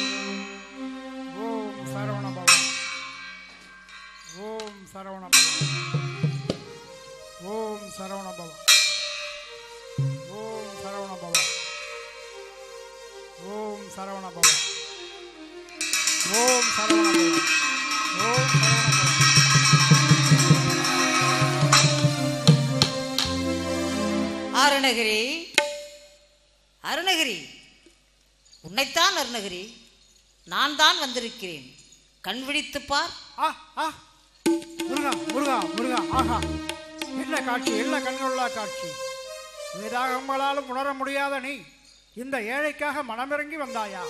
Speaker 3: ஓம் சரவண பவ ஓம் சரவண பவ ஓம் சரவண பவ ஓம் சரவண பவ ஓம் சரவண பவ ஓம் சரவண பவ ஓம் சரவண பவ
Speaker 2: அருணகிரி அருணகிரி உன்னைத்தான் அருணகிரி நான் தான் வந்திருக்கிறேன் கண் விழித்துப் பார்
Speaker 3: ஆ ஆ முருகா முருகா முருகா ஆஹா என்ன காட்சி என்ன கண்கொள்ளா காட்சி வேதாகங்களாலும் உணர முடியாத நீ இந்த ஏழைக்காக மனமிறங்கி வந்தாயா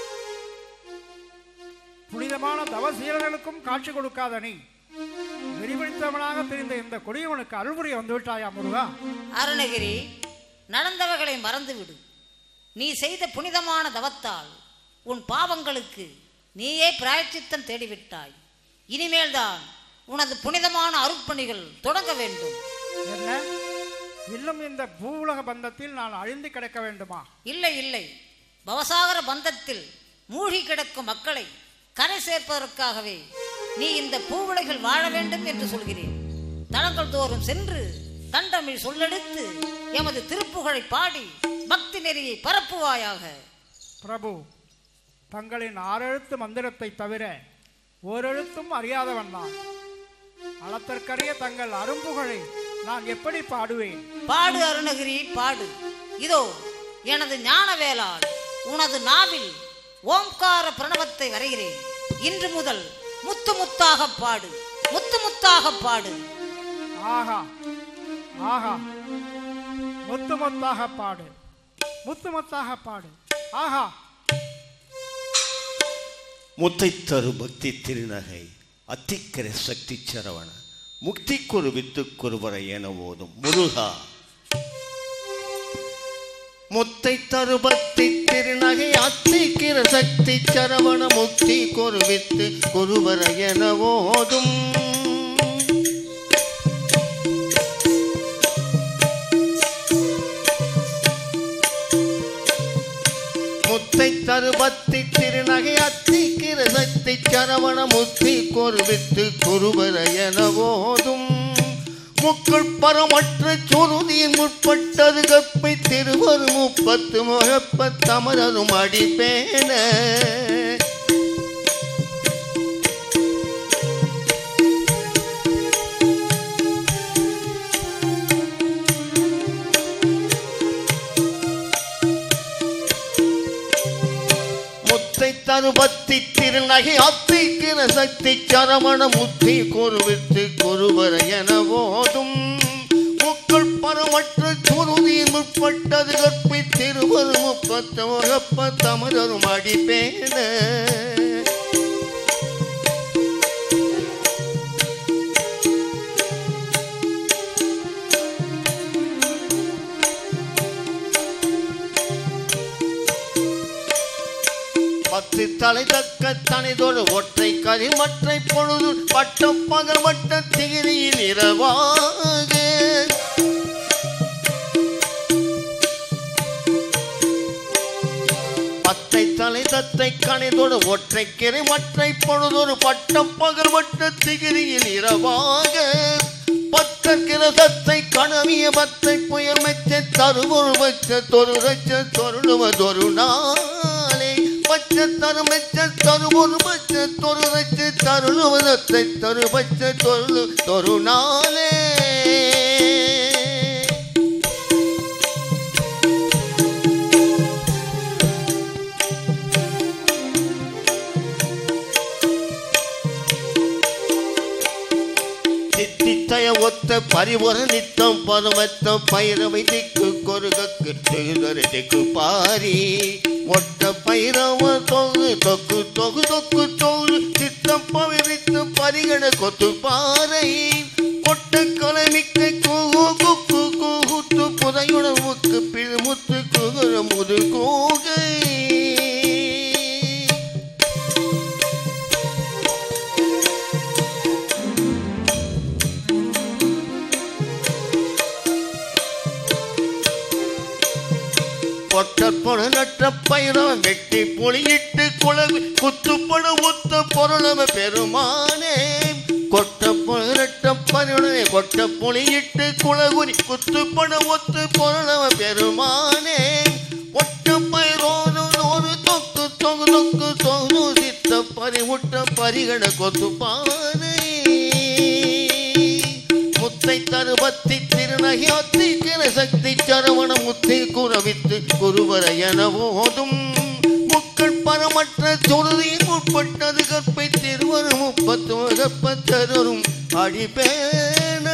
Speaker 3: புனிதமான தவசீலர்களுக்கும் காட்சி கொடுக்காத நீ வெறிபிடித்தவனாக தெரிந்த இந்த கொடியவனுக்கு அருள்புரிய வந்து விட்டாயா முருகா
Speaker 2: அருணகிரி நடந்தவைகளை மறந்துவிடு நீ செய்த புனிதமான தவத்தால் உன் பாவங்களுக்கு நீயே பிராயச்சித்தம் தேடிவிட்டாய் இனிமேல்தான் உனது புனிதமான அருட்பணிகள் தொடங்க வேண்டும்
Speaker 3: என்ன இன்னும் இந்த பூவுலக பந்தத்தில் நான் அழிந்து கிடக்க வேண்டுமா
Speaker 2: இல்லை இல்லை பவசாகர பந்தத்தில் மூழ்கி கிடக்கும் மக்களை கரை சேர்ப்பதற்காகவே நீ இந்த பூவுலகில் வாழ வேண்டும் என்று சொல்கிறேன் தலங்கள் தோறும் சென்று தண்டமிழ் சொல்லெடுத்து எமது திருப்புகழை பாடி பக்தி நெறியை பரப்புவாயாக
Speaker 3: பிரபு தங்களின் ஆறெழுத்து மந்திரத்தை தவிர ஓரெழுத்தும் அறியாதவன் நான் அளத்திற்கரிய தங்கள் அரும்புகளை நான் எப்படி பாடுவேன்
Speaker 2: பாடு அருணகிரி பாடு இதோ எனது ஞான வேளால் உனது நாவில் ஓம்கார பிரணவத்தை வரைகிறேன் இன்று முதல் முத்து முத்தாக பாடு முத்து முத்தாக பாடு
Speaker 3: ஆஹா ஆஹா முத்து முத்தாக பாடு முத்து முத்தாக பாடு ஆஹா
Speaker 4: முத்தை தரு பக்தி திருநகை அத்திக்கர சக்தி சரவண முக்திக்கொரு வித்துக்கொருவரை என ஓதும் முருகா முத்தை தரு பக்தி திருநகை அத்திக்கிற சக்தி சரவண முக்தி கொரு வித்து குருவரை என ஓதும் முத்தை முத்தை தருபத்தி திருநகை அத்திக்கிற சக்தி சரவண முத்தி கொருவித்து குருவர என போதும் முக்கள் பரமற்ற சுருதியின் முற்பட்டது கப்பை திருவரு முப்பத்து முகப்ப தமரரும் அடிப்பேன முத்தை தருபத்தி திருநகை அத்திக்கிற சக்தி சரவண முத்தி குருவித்து குருவர என போதும் முக்கள் பரமற்ற சுருதியின் முற்பட்டது கற்பி திருவரு முப்பத்து முகப்ப தமரரும் அடிப்பேன பத்து தலை தக்க தனிதொரு ஒற்றை கரிமற்றை பொழுது பட்டம் பகல் வட்ட திகிரியில் இரவாக பத்தை தலை தத்தை கணிதொரு ஒற்றை கிரிமற்றை பொழுதொரு பட்டம் பகல் வட்ட திகிரியில் இரவாக பத்தர் கிரதத்தை கணவிய பத்தை புயல் மெச்ச தருவொரு வச்ச தொரு ரச்ச தொருளுவதொரு நாளே பச்ச தரு மெச்ச தருவொரு பச்ச தொரு ரச்ச தருளுவதத்தை தரு பச்ச தொரு தொரு நாளே தித்தித்தய ஒத்த பரிவர நித்தம் பருவத்தம் பைரவை திக்கு கொருகக்கு திகுதரு திக்கு பாரி ஒட்ட பைரவ தொகு தொக்கு தொகு தொக்கு தொகு சித்தம் பவிரித்து பரிகண கொத்து பாறை கொட்ட கலைமிக்க கூகு குக்கு கூகுத்து புதையுணவுக்கு பிழுமுத்து குகுர முது கூகை பொட்டப்பொழ நட்ட பயிரம் வெட்டி புளியிட்டு குழகு குத்துப்பட ஒத்த பொருளவ பெருமானே கொட்டப்பொழ நட்ட பயிரனை கொட்ட புளியிட்டு குழகுரி குத்துப்பட ஒத்து பொருளவ பெருமானே ஒட்ட பயிரோடு ஒரு தொக்கு தொகு தொக்கு தொகு சித்த பறிமுட்ட பரிகண கொத்து பானை முத்தை தருபத்தி திருநகி ஒத்திக்கிற சக்தி சரவண முத்தை குரவித்து குருவர என போதும் முக்கள் பரமற்ற சுருதியின் உட்பட்டது கற்பை திருவரு முப்பத்து கற்பத்தரும் அடிப்பேன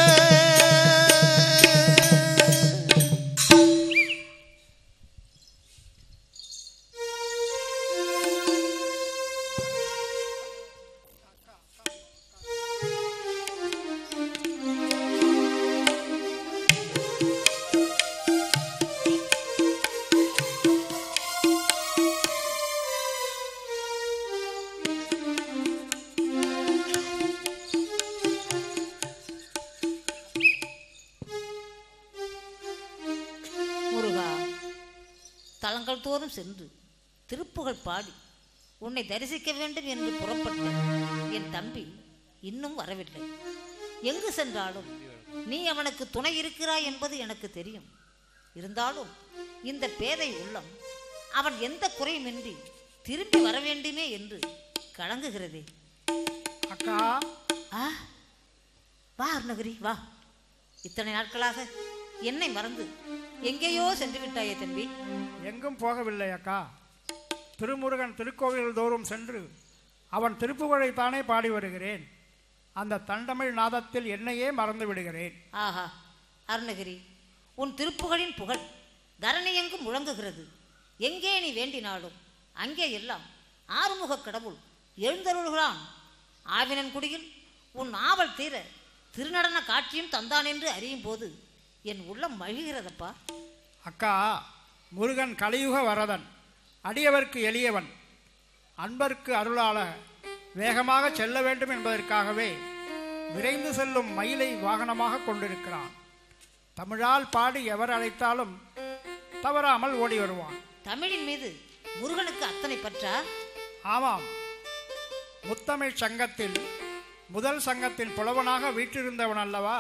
Speaker 2: முருகா தலங்கள் தோறும் சென்று திருப்புகழ் பாடி உன்னை தரிசிக்க வேண்டும் என்று புறப்பட்ட என் தம்பி இன்னும் வரவில்லை எங்கு சென்றாலும் நீ அவனுக்கு துணை இருக்கிறாய் என்பது எனக்கு தெரியும் இருந்தாலும் இந்த பேதை உள்ளம் அவன் எந்த குறையுமின்றி திரும்பி வர வேண்டுமே என்று கலங்குகிறதே
Speaker 3: அக்கா
Speaker 2: ஆ வா அருணகிரி வா இத்தனை நாட்களாக என்னை மறந்து எங்கேயோ சென்று விட்டாயே தம்பி
Speaker 3: எங்கும் போகவில்லை அக்கா திருமுருகன் திருக்கோவில் தோறும் சென்று அவன் திருப்புகழைத்தானே பாடி வருகிறேன் அந்த தண்டமிழ் நாதத்தில் என்னையே மறந்து விடுகிறேன்
Speaker 2: ஆஹா அருணகிரி உன் திருப்புகழின் புகழ் தரணி எங்கும் முழங்குகிறது எங்கே நீ வேண்டினாலும் அங்கே எல்லாம் ஆறுமுகக் கடவுள் எழுந்தருள்கிறான் ஆவினன்குடியில் உன் ஆவல் தீர திருநடன காட்சியும் தந்தான் என்று அறியும் போது என் உள்ளம் மகிழ்கிறதப்பா
Speaker 3: அக்கா முருகன் கலியுக வரதன் அடியவர்க்கு எளியவன் அன்பர்க்கு அருளாள வேகமாக செல்ல வேண்டும் என்பதற்காகவே விரைந்து செல்லும் மயிலை வாகனமாக கொண்டிருக்கிறான் தமிழால் பாடி எவர் அழைத்தாலும் தவறாமல் ஓடி வருவான்
Speaker 2: தமிழின் மீது முருகனுக்கு அத்தனை பற்றா
Speaker 3: ஆமாம் முத்தமிழ் சங்கத்தில் முதல் சங்கத்தில் புலவனாக வீற்றிருந்தவன் அல்லவா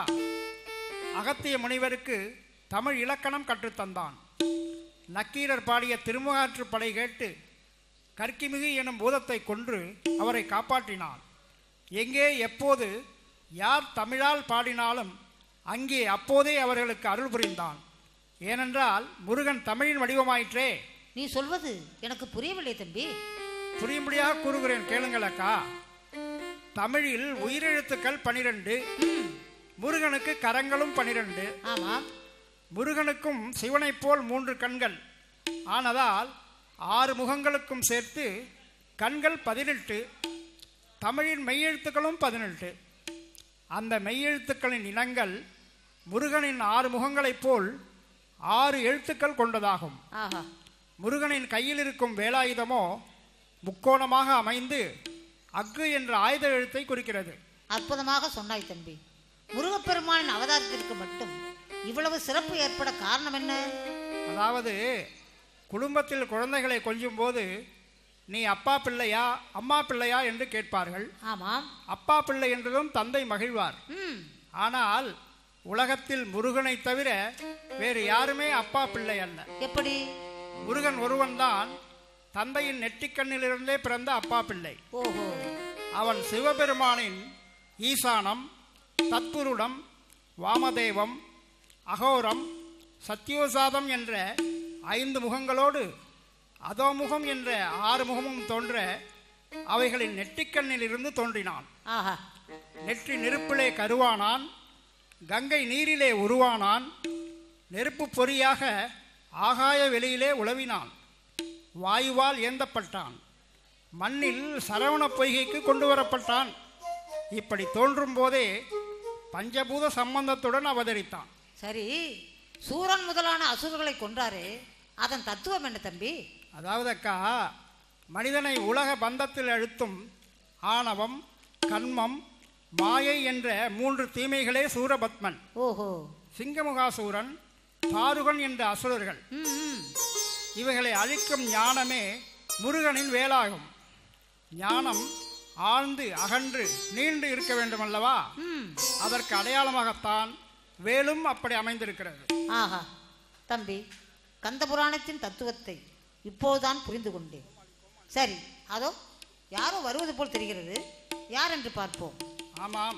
Speaker 3: அகத்திய முனிவருக்கு தமிழ் இலக்கணம் கற்றுத்தந்தான் நக்கீரர் பாடிய திருமுகாற்று படை கேட்டு கற்கிமிகு எனும் பூதத்தை கொன்று அவரை காப்பாற்றினான் எங்கே எப்போது யார் தமிழால் பாடினாலும் அங்கே அப்போதே அவர்களுக்கு அருள் புரிந்தான் ஏனென்றால் முருகன் தமிழின் வடிவமாயிற்றே
Speaker 2: நீ சொல்வது எனக்கு புரியவில்லை தம்பி
Speaker 3: புரியும்படியாக கூறுகிறேன் கேளுங்கள் அக்கா தமிழில் உயிரெழுத்துக்கள் பனிரெண்டு முருகனுக்கு கரங்களும் பனிரெண்டு
Speaker 2: ஆமாம்
Speaker 3: முருகனுக்கும் சிவனைப் போல் மூன்று கண்கள் ஆனதால் ஆறு முகங்களுக்கும் சேர்த்து கண்கள் பதினெட்டு தமிழின் மெய்யெழுத்துக்களும் பதினெட்டு அந்த மெய்யெழுத்துக்களின் இனங்கள் முருகனின் ஆறு முகங்களைப் போல் ஆறு எழுத்துக்கள் கொண்டதாகும்
Speaker 2: ஆஹா
Speaker 3: முருகனின் கையில் இருக்கும் வேலாயுதமோ முக்கோணமாக அமைந்து அக்கு என்ற ஆயுத எழுத்தை குறிக்கிறது
Speaker 2: அற்புதமாக சொன்னாய் தம்பி முருகப்பெருமானின் அவதாரத்திற்கு மட்டும் இவ்வளவு சிறப்பு ஏற்பட காரணம் என்ன
Speaker 3: அதாவது குடும்பத்தில் குழந்தைகளை கொஞ்சும் போது நீ அப்பா பிள்ளையா அம்மா பிள்ளையா என்று கேட்பார்கள்
Speaker 2: ஆமாம்
Speaker 3: அப்பா பிள்ளை என்றதும் தந்தை மகிழ்வார்
Speaker 2: ம்
Speaker 3: ஆனால் உலகத்தில் முருகனை தவிர வேறு யாருமே அப்பா பிள்ளை அல்ல
Speaker 2: எப்படி
Speaker 3: முருகன் ஒருவன்தான் தந்தையின் நெற்றிக்கண்ணிலிருந்தே பிறந்த அப்பா பிள்ளை
Speaker 2: ஓஹோ
Speaker 3: அவன் சிவபெருமானின் ஈசானம் தத்புருடம் வாமதேவம் அகோரம் சத்யோசாதம் என்ற ஐந்து முகங்களோடு அதோமுகம் என்ற ஆறு முகமும் தோன்ற அவைகளின் நெற்றிக்கண்ணில் இருந்து தோன்றினான்
Speaker 2: ஆஹா
Speaker 3: நெற்றி நெருப்பிலே கருவானான் கங்கை நீரிலே உருவானான் நெருப்பு பொறியாக ஆகாய வெளியிலே உழவினான் வாயுவால் ஏந்தப்பட்டான் மண்ணில் சரவண பொய்கைக்கு கொண்டு வரப்பட்டான் இப்படி தோன்றும் போதே பஞ்சபூத சம்பந்தத்துடன் அவதரித்தான்
Speaker 2: சரி சூரன் முதலான அசுரர்களை கொன்றாரே அதன் தத்துவம் என்ன தம்பி
Speaker 3: அதாவது அக்கா மனிதனை உலக பந்தத்தில் அழுத்தும் ஆணவம் கண்மம் மாயை என்ற மூன்று தீமைகளே சூரபத்மன்
Speaker 2: ஓஹோ
Speaker 3: சிங்கமுகாசூரன் தாருகன் என்ற அசுரர்கள்
Speaker 2: ம் ம்.
Speaker 3: இவைகளை அழிக்கும் ஞானமே முருகனின் வேலாகும் ஞானம் ஆழ்ந்து அகன்று நீண்டு இருக்க வேண்டுமல்லவா
Speaker 2: ம்
Speaker 3: அதற்கு அடையாளமாகத்தான் வேலும் அப்படி அமைந்திருக்கிறது
Speaker 2: ஆஹா தம்பி கந்த புராணத்தின் தத்துவத்தை இப்போதுதான் புரிந்து கொண்டேன் சரி அதோ யாரோ வருவது போல் தெரிகிறது யார் என்று பார்ப்போம்
Speaker 3: ஆமாம்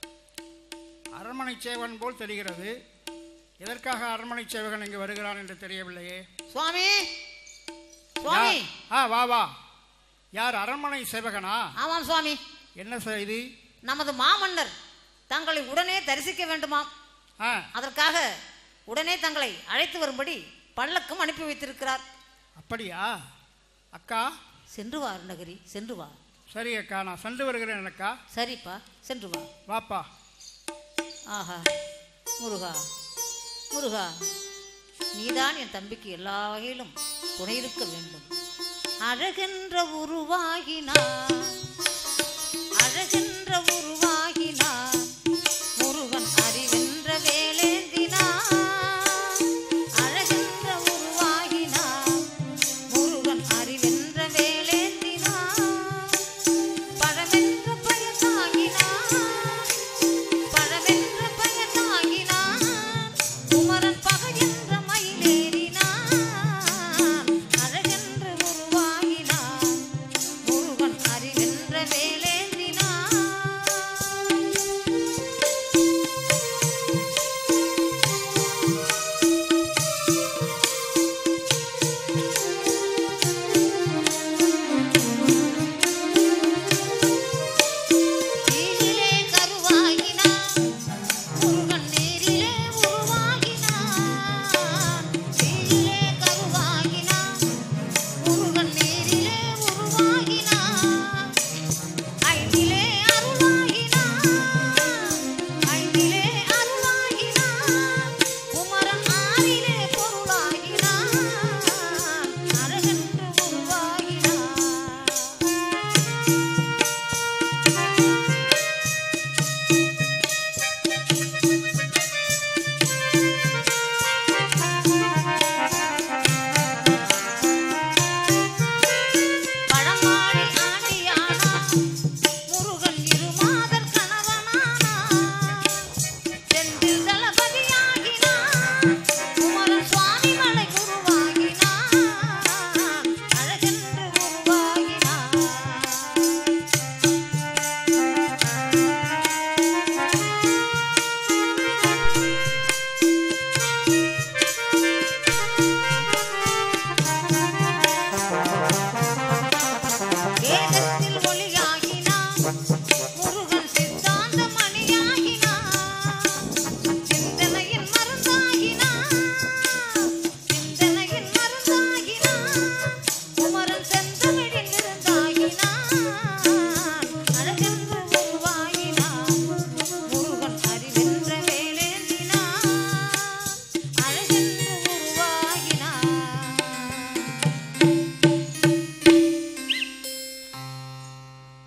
Speaker 3: அரண்மனை சேவன் போல் தெரிகிறது எதற்காக அரண்மனை சேவகன் இங்கு வருகிறான் என்று தெரியவில்லையே
Speaker 2: சுவாமி சுவாமி
Speaker 3: யா- ஆ வா வா யார் அரண்மனை சேவகனா
Speaker 2: ஆமாம் சுவாமி
Speaker 3: என்ன செய்தி
Speaker 2: நமது மாமன்னர் தங்களை உடனே தரிசிக்க வேண்டுமாம்
Speaker 3: ஆ
Speaker 2: அதற்காக உடனே தங்களை அழைத்து வரும்படி பல்லக்கும் அனுப்பி வைத்திருக்கிறார்
Speaker 3: அப்படியா அக்கா
Speaker 2: சென்று வா அருணகிரி சென்று வா
Speaker 3: சரி அக்கா நான் சென்று வருகிறேன் அக்கா
Speaker 2: சரிப்பா சென்று வா
Speaker 3: வாப்பா
Speaker 2: ஆஹா முருகா முருகா நீதான் என் தம்பிக்கு எல்லா வகையிலும் துணை இருக்க வேண்டும் அழகென்ற உருவாகினான் அழகென்ற உருவாகினான் முருகன் அறிவென்ற வேலேந்தினான் அழகென்ற உருவாகினான் முருகன் அறிவென்ற வேலேந்தினான் பழமென்ற பெயர் தாங்கினான் பழவென்ற பெயர் தாங்கினான் குமரன் பகை என்ற மயிலேறினான் அழகென்று உருவாகினான் முருகன் அறிவென்ற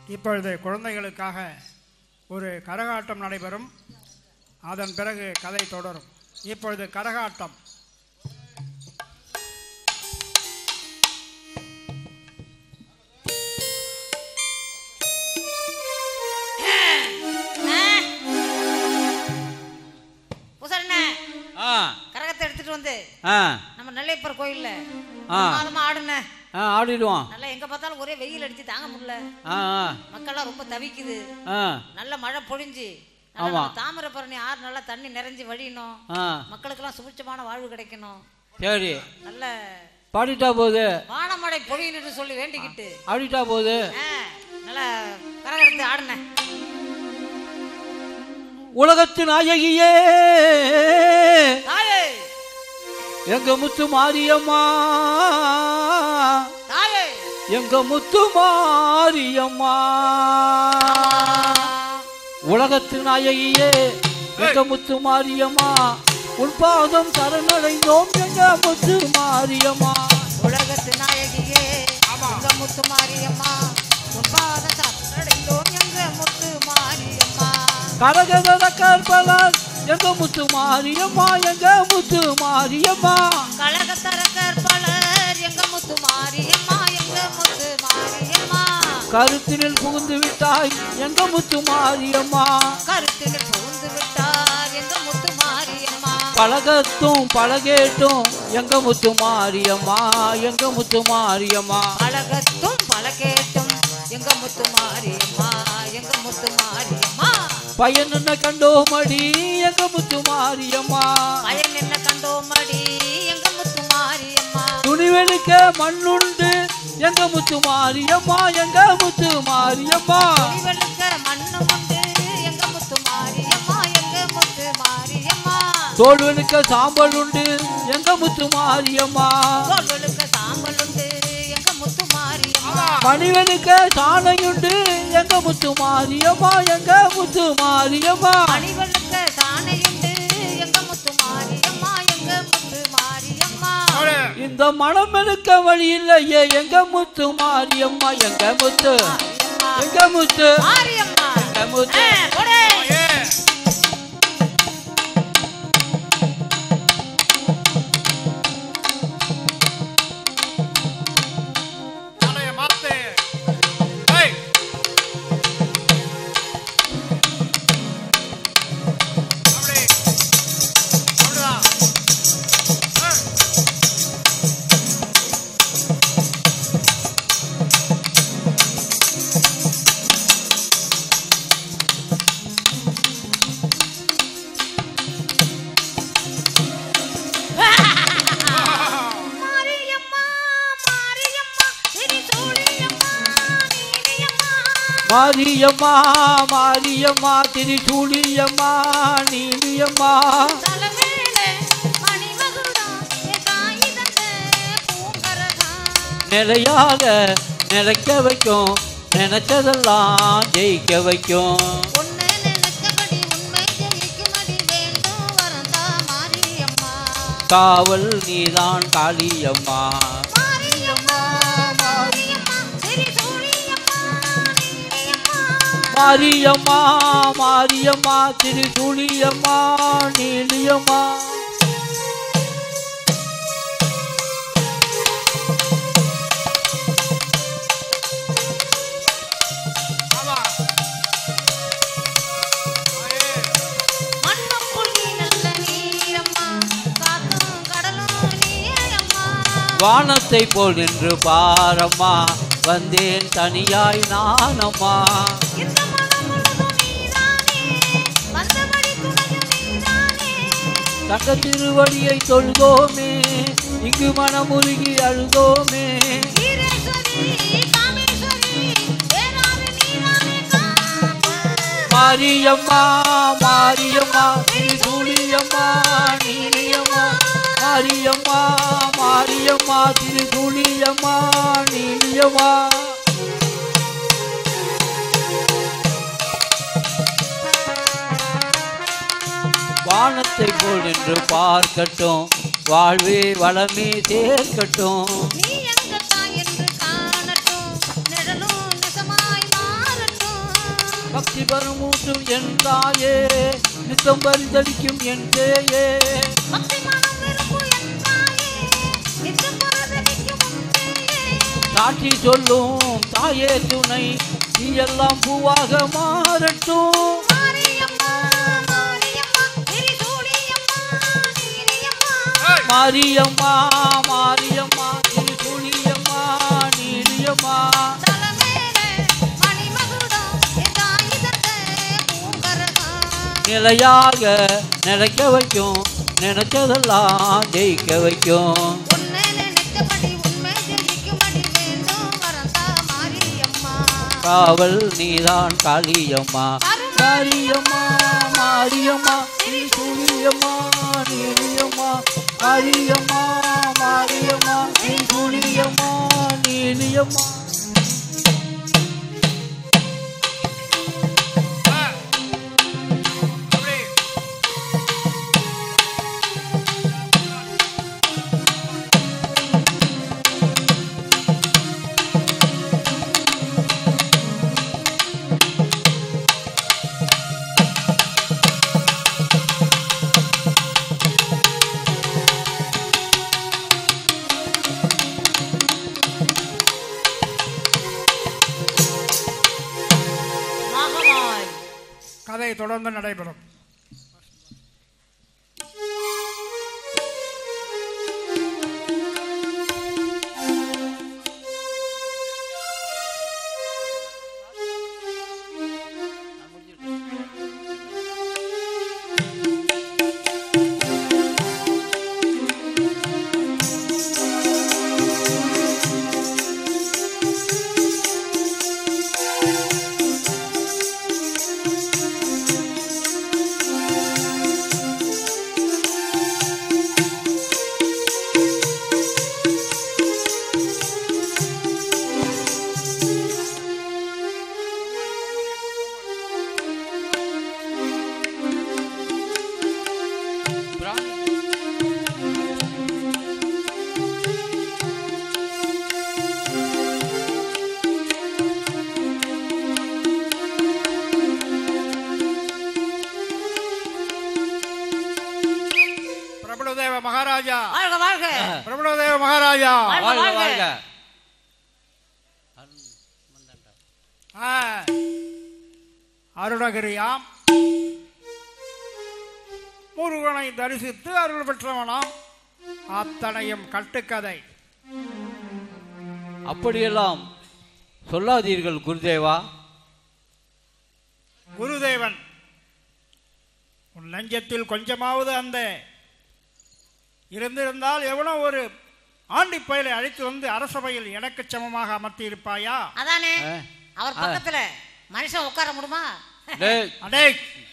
Speaker 3: இப்பொழுது குழந்தைகளுக்காக ஒரு கரகாட்டம் நடைபெறும் அதன் பிறகு கதை தொடரும் இப்பொழுது கரகாட்டம்
Speaker 2: பூசாரிண்ணே
Speaker 1: ஆ
Speaker 2: கரகத்தை எடுத்துட்டு வந்து
Speaker 1: ஆ
Speaker 2: நம்ம நெல்லையப்பர் கோயில்ல
Speaker 1: ஆ.
Speaker 2: மாதமா ஆடுன
Speaker 1: ஆ ஆடிடுவோம்
Speaker 2: நல்லா எங்க பார்த்தாலும் ஒரே வெயில் அடிச்சு தாங்க முடியல
Speaker 1: ஆ ஆ
Speaker 2: மக்கள்லாம் ரொம்ப தவிக்குது
Speaker 1: ஆ
Speaker 2: நல்ல மழை பொழிஞ்சு
Speaker 1: ஆமா.
Speaker 2: நல்லா தாமிரபரணி ஆறு நல்லா தண்ணி நிறைஞ்சு வழியணும்
Speaker 1: ஆ
Speaker 2: மக்களுக்கெல்லாம் சுபிட்சமான வாழ்வு கிடைக்கணும்
Speaker 1: சரி
Speaker 2: நல்ல
Speaker 1: பாடிட்டா போகுது
Speaker 2: வானமழை பொழியணும்னு சொல்லி வேண்டிக்கிட்டு
Speaker 1: ஆடிட்டா போகுது
Speaker 2: ஆ, நல்லா கரகத்தை ஆடுன
Speaker 1: உலகத்து நாயகியே
Speaker 2: தாயே
Speaker 1: எங்க முத்து மாரியம்மா
Speaker 2: தாயே
Speaker 1: எங்க முத்து மாரியம்மா உலகத்து நாயகியே எங்க முத்து மாரியம்மா உன் பாதம் சரணடைந்தோம் எங்க முத்து மாரியம்மா
Speaker 2: உலகத்து நாயகியே எங்க முத்து மாரியம்மா உன் பாதம் சரணடைந்தோம் எங்க முத்து மாரியம்மா
Speaker 1: கரகத கற்பலால் எங்க முத்து மாரியம்மா எங்க முத்து மாரியம்மா
Speaker 2: கழகத்தர கற்பலர் எங்க முத்து மாரியம்மா எங்க முத்து மாரியம்மா
Speaker 1: கருத்தினில் புகுந்து விட்டாய் எங்க முத்து மாரியம்மா
Speaker 2: கருத்தில் புகுந்து விட்டார் எங்க முத்து மாரியம்மா
Speaker 1: பழகத்தும் பழகேட்டும் எங்க முத்து மாரியம்மா எங்க முத்து மாரியம்மா
Speaker 2: பழகத்தும் பல கேட்டும் எங்க முத்து மாரியம்மா எங்க முத்து மாரியம்மா
Speaker 1: பையன் என்ன கண்டோமடி எங்க முத்து மாரியம்மா
Speaker 2: பயன் என்ன கண்டோமடி எங்க முத்து மாரியம்மா
Speaker 1: துணிவெடுக்க மண்ணுண்டு எங்க முத்து மாரியம்மா எங்க முத்து மாரியம்மா
Speaker 2: வெளுக்க மண்ணு உண்டு எங்க முத்து மாரியம்மா எங்க முத்து மாரியம்மா
Speaker 1: தோல்வெடுக்க சாம்பல் உண்டு எங்க முத்து மாரியம்மா
Speaker 2: தோல் வெளுக்க சாம்பல் உண்டு எங்க முத்து மாரியம்மா
Speaker 1: மணிவெடுக்க சாணையுண்டு எங்க முத்து மாரியம்மா எங்க முத்து மாரியம்மா
Speaker 2: மணிவெளுக்க சாணையுண்டு எங்க முத்து மாரியம்மா எங்க முத்து மாரியம்மா
Speaker 1: இந்த மனம் எடுக்க வழி இல்லையே எங்க முத்து மாரியம்மா எங்க முத்து
Speaker 2: மாரியம்மா
Speaker 1: எங்க முத்து
Speaker 2: மாரியம்மா
Speaker 1: எங்க முத்து
Speaker 2: ஆ, போடு.
Speaker 3: தலைய மாத்து ஏய். அப்படி. அப்படிதான். ஏய்.
Speaker 2: மாரியம்மா மாரியம்மா திரிசூலியம்மா நீலியம்மா
Speaker 1: மாரியம்மா மாரியம்மா திரிசூலியம்மா நீலியம்மா
Speaker 2: தலமேலே மணிமகுடம் என் தாய் தந்த பூங்கரகம்
Speaker 1: நிலையாக நிலைக்க வைக்கும் நினைச்சதெல்லாம் ஜெயிக்க வைக்கும்
Speaker 2: ஒன்னு நினைச்சபடி உண்மை ஜெயிக்குமடி வேண்டும் வரந்தா மாரியம்மா
Speaker 1: காவல் நீதான் காளியம்மா
Speaker 2: மாரியம்மா மாரியம்மா திரிசூலியம்மா நீலியம்மா
Speaker 1: மாரியம்மா மாரியம்மா திரிசூலியம்மா நீலியம்மா
Speaker 3: ஆமா. ஏய்.
Speaker 2: மண்ணுக்குள் நீ நல்ல நீரம்மா காத்தும் கடலும் நீயம்மா
Speaker 1: வானத்தை போல் நின்று பாரம்மா வந்தேன் தனியாய் நானம்மா
Speaker 2: இந்த மனம் முழுதும் நீதானே வந்தபடி துணையும் நீதானே
Speaker 1: தங்க திருவடியை தொழுதோமே இங்கு மனமுருகி அழுதோமே
Speaker 2: ஈரேஸ்வரி காமேஸ்வரி வேறாறு நீதானே காப்பு
Speaker 1: மாரியம்மா மாரியம்மா திரிசூலியம்மா நீலியம்மா மாரியம்மா மாரியம்மா திரிசூலியம்மா நீலியம்மா வானத்தை போல் நின்று பார்க்கட்டும் வாழ்வே வளமே சேர்க்கட்டும்
Speaker 2: நீ எங்க தாய் என்று காணட்டும் நிழலும் நெசமாய் மாற
Speaker 1: ஆட்சி பரமூட்டும் என் தாயே நித்தம் பரிதளிக்கும் என் தேயே
Speaker 2: பக்தி மனம் விரும்பும் என் தாயே, நித்தம் பரதவிக்கும் உன் தேயே.
Speaker 1: சாட்சி சொல்லும் தாயே துணை நீ எல்லாம் பூவாக மாறட்டும்
Speaker 2: மாரியம்மா, மாரியம்மா, திரிசூலியம்மா, நீலியம்மா.
Speaker 1: மாரியம்மா மாரியம்மா திருப்புளியம்மா நீலியம்மா
Speaker 2: தலமேலே மணிமகுடம், என் தாய் தந்த பூங்கரகம்.
Speaker 1: நிலையாக நிலைக்க வைக்கும் நினைச்சதெல்லாம் ஜெயிக்க வைக்கும்
Speaker 2: உன்னை நினைத்தபடி உண்மை ஜெயிக்கும்படி வேண்டும் வரந்தா மாரியம்மா.
Speaker 1: காவல் நீதான் காளியம்மா மாரியம்மா மாரியம்மா திருப்புளியம்மா நீலியம்மா மாரியம்மா மாரியம்மா திருப்புளியம்மா நீலியம்மா
Speaker 3: அப்படி
Speaker 2: மகமாய்
Speaker 3: கதை தொடர்ந்து நடைபெறும் பிரபுதேவ மகாராஜா
Speaker 2: வாழ்க வாழ்க
Speaker 3: பிரபுதேவ மகாராஜா
Speaker 2: வாழ்க,
Speaker 1: வாழ்க
Speaker 2: வாழ்க.
Speaker 1: வாழ்க
Speaker 3: ஆ. அருணகிரியாம் முருகனை தரிசித்து அருள் பெற்றவனாம் அத்தனையும் கட்டுக்கதை
Speaker 1: அப்படியெல்லாம் சொல்லாதீர்கள் குருதேவா
Speaker 3: குருதேவன் உன் நெஞ்சத்தில் கொஞ்சமாவது அந்த இருந்திருந்தால் எவனோ ஒரு ஆண்டி பயலை அழைத்து வந்து அரசபையில் எனக்கு சமமாக அமர்த்தி இருப்பாயா
Speaker 2: அதானே
Speaker 1: ஆ.
Speaker 2: அவர் பக்கத்துல மனுஷன் உட்கார முடியுமா
Speaker 1: டேய்,
Speaker 3: அடே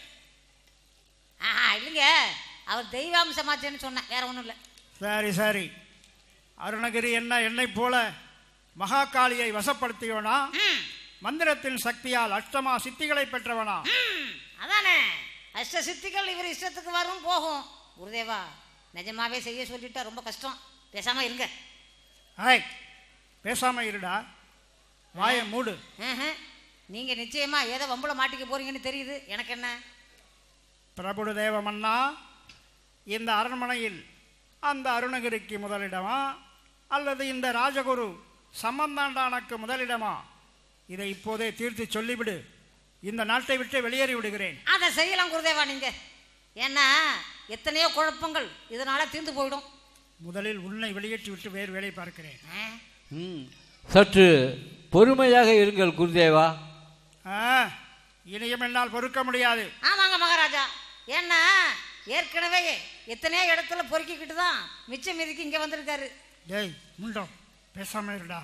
Speaker 2: ஆஹா இல்லைங்க அவர் தெய்வாம்சமாச்சேன்னு சொன்னேன் வேற ஒண்ணும் இல்ல
Speaker 3: சரி சரி அருணகிரி என்ன என்னை போல மகாகாளியை வசப்படுத்தியவனா
Speaker 2: ம்,
Speaker 3: மந்திரத்தின் சக்தியால் அஷ்டமா சித்திகளை பெற்றவனா
Speaker 2: ம், அதானே அஷ்ட சித்திகள் இவர் இஷ்டத்துக்கு வரும் போகும் குருதேவா நிஜமாவே செய்ய சொல்லிட்டா ரொம்ப கஷ்டம் பேசாம இருங்க
Speaker 3: ஐய் பேசாம இருடா வாயை மூடு
Speaker 2: ஆஹா. நீங்க நிச்சயமா ஏதோ வம்புல மாட்டிக்க போறீங்கன்னு தெரியுது எனக்கு என்ன
Speaker 3: பிரபுடு தேவமன்னா இந்த அரண்மனையில் அந்த அருணகிரிக்கு முதலிடமா அல்லது இந்த ராஜகுரு சம்பந்தாண்டானுக்கு முதலிடமா இதை இப்போதே தீர்த்து சொல்லிவிடு இந்த நாட்டை விட்டு வெளியேறி விடுகிறேன்
Speaker 2: அதை செய்யலாம் குருதேவா நீங்க ஏன்னா எத்தனையோ குழப்பங்கள் இதனால தீர்ந்து போயிடும்
Speaker 3: முதலில் உன்னை வெளியேற்றி விட்டு வேறு வேலை பார்க்கிறேன்
Speaker 2: ஆ,
Speaker 1: ம், சற்று பொறுமையாக இருங்கள் குருதேவா
Speaker 3: ஆ, இனியும் என்னால் பொறுக்க முடியாது
Speaker 2: ஆமாங்க மகாராஜா ஏன்னா ஏற்கனவே எத்தனையோ இடத்துல பொறுக்கிக்கிட்டு தான் மிச்சம் மீதிக்கு இங்க வந்திருக்காரு
Speaker 3: டேய் முண்டம் பேசாம இருடா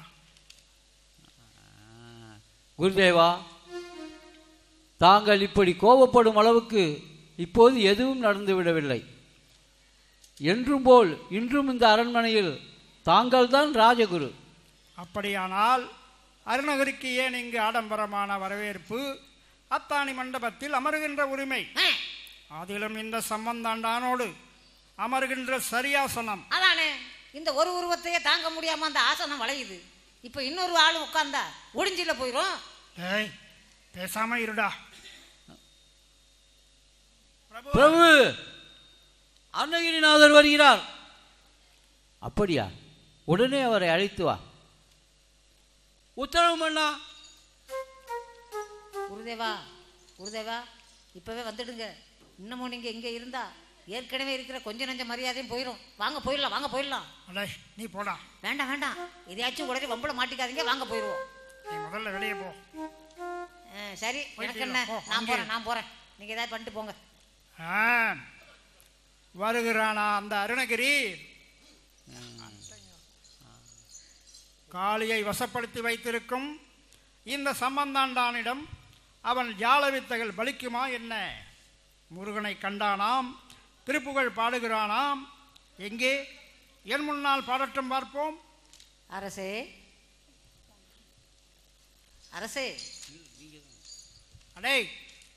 Speaker 1: குருதேவா தாங்கள் இப்படி கோபப்படும் அளவுக்கு இப்போது எதுவும் நடந்துவிடவில்லை என்றும் போல் இன்றும் இந்த அரண்மனையில் தாங்கள்தான் ராஜகுரு
Speaker 3: அப்படியானால் அருணகிரிக்கு ஏன் இங்கு ஆடம்பரமான வரவேற்பு அத்தாணி மண்டபத்தில் அமருகின்ற உரிமை
Speaker 2: ஆ,
Speaker 3: அதிலும் இந்த சம்பந்தாண்டானோடு அமருகின்ற சரியாசனம்
Speaker 2: அதானே இந்த ஒரு உருவத்தையே தாங்க முடியாம அந்த ஆசனம் வளையுது இப்போ இன்னொரு ஆள் உட்கார்ந்தா ஒடிஞ்சில போயிடும்
Speaker 3: ஏய் பேசாம இருடா
Speaker 1: பிரபு அருணகிரிநாதர் வருகிறார் அப்படியா உடனே அவரை அழைத்து வா உத்தரவு மன்னா
Speaker 2: குருதேவா குருதேவா இப்பவே வந்துடுங்க இன்னமும் நீங்க இங்க இருந்தா ஏற்கனவே இருக்கிற கொஞ்ச நஞ்ச மரியாதையும் போயிடும் வாங்க போயிடலாம் வாங்க போயிடலாம்
Speaker 3: அடே நீ போடா
Speaker 2: வேண்டாம் வேண்டாம் எதையாச்சும் உடனே வம்பள மாட்டிக்காதீங்க வாங்க போயிடுவோம்
Speaker 3: நீ முதல்ல வெளியே போ
Speaker 2: ஆ, சரி
Speaker 3: போயிட்டு
Speaker 2: எனக்கு என்ன
Speaker 3: போ,
Speaker 2: நான்
Speaker 3: அங்கே
Speaker 2: போறேன் நான் போறேன் நீங்க ஏதாவது பண்ணிட்டு போங்க
Speaker 3: ஆ, வருகிறானா அந்த அருணகிரி காளியை வசப்படுத்தி வைத்திருக்கும் இந்த சம்பந்தாண்டானிடம் அவன் ஜால வித்தைகள் பலிக்குமா என்ன முருகனை கண்டானாம் திருப்புகழ் பாடுகிறானாம் எங்கே என் முன்னால் பாடட்டும் பார்ப்போம்
Speaker 2: அரசே அரசே
Speaker 3: அடே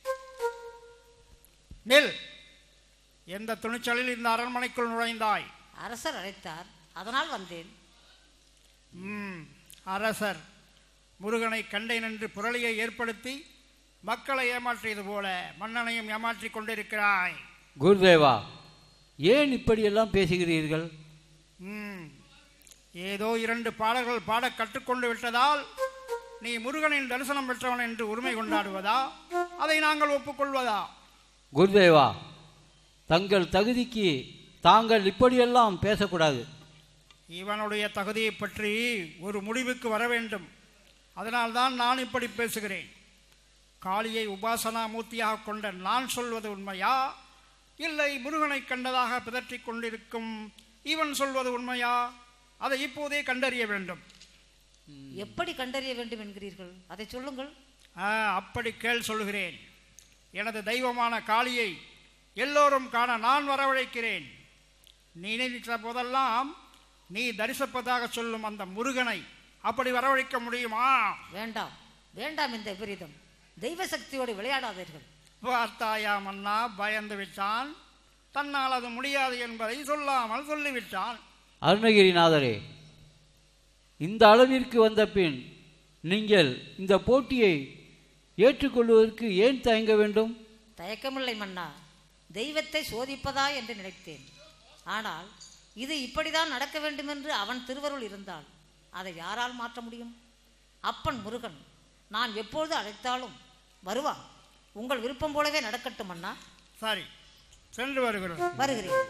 Speaker 3: நில் எந்த துணிச்சலில் இந்த அரண்மனைக்குள் நுழைந்தாய்
Speaker 2: அரசர் அழைத்தார் அதனால் வந்தேன்
Speaker 3: ம், அரசர் முருகனை கண்டேன் என்று புரளியை ஏற்படுத்தி மக்களை ஏமாற்றியது போல மன்னனையும் ஏமாற்றிக் கொண்டிருக்கிறாய்
Speaker 1: குருதேவா ஏன் இப்படியெல்லாம் பேசுகிறீர்கள்
Speaker 3: ம், ஏதோ இரண்டு பாடல்கள் பாடக் கற்றுக்கொண்டு விட்டதால் நீ முருகனின் தரிசனம் பெற்றவன் என்று உரிமை கொண்டாடுவதா அதை நாங்கள் ஒப்புக்கொள்வதா
Speaker 1: குருதேவா தங்கள் தகுதிக்கு தாங்கள் இப்படியெல்லாம் பேசக்கூடாது
Speaker 3: இவனுடைய தகுதியை பற்றி ஒரு முடிவுக்கு வர வேண்டும் அதனால்தான் நான் இப்படி பேசுகிறேன் காளியை உபாசனா மூர்த்தியாக கொண்ட நான் சொல்வது உண்மையா இல்லை முருகனை கண்டதாக பிதற்றிக் கொண்டிருக்கும் இவன் சொல்வது உண்மையா அதை இப்போதே கண்டறிய வேண்டும்
Speaker 2: எப்படி கண்டறிய வேண்டும் என்கிறீர்கள் அதை சொல்லுங்கள்
Speaker 3: ஆ, அப்படி கேள் சொல்கிறேன் எனது தெய்வமான காளியை எல்லோரும் காண நான் வரவழைக்கிறேன் நீ நினைத்த போதெல்லாம் நீ தரிசிப்பதாக சொல்லும் அந்த முருகனை அப்படி வரவழைக்க முடியுமா
Speaker 2: வேண்டாம் வேண்டாம் இந்த விபரீதம் தெய்வ சக்தியோடு விளையாடாதீர்கள்
Speaker 3: பார்த்தாயா மன்னா பயந்து விட்டான் தன்னால் அது முடியாது என்பதை சொல்லாமல் சொல்லிவிட்டான்
Speaker 1: அருணகிரிநாதரே இந்த அளவிற்கு வந்த பின் நீங்கள் இந்த போட்டியை ஏற்றுக்கொள்வதற்கு ஏன் தயங்க வேண்டும்
Speaker 2: தயக்கமில்லை மன்னா தெய்வத்தை சோதிப்பதா என்று நினைத்தேன் ஆனால் இது இப்படிதான் நடக்க வேண்டும் என்று அவன் திருவருள் இருந்தால் அதை யாரால் மாற்ற முடியும் அப்பன் முருகன் நான் எப்பொழுது அழைத்தாலும் வருவான் உங்கள் விருப்பம் போலவே நடக்கட்டும் அண்ணா
Speaker 3: சரி சென்று வருகிறோம்
Speaker 2: வருகிறேன்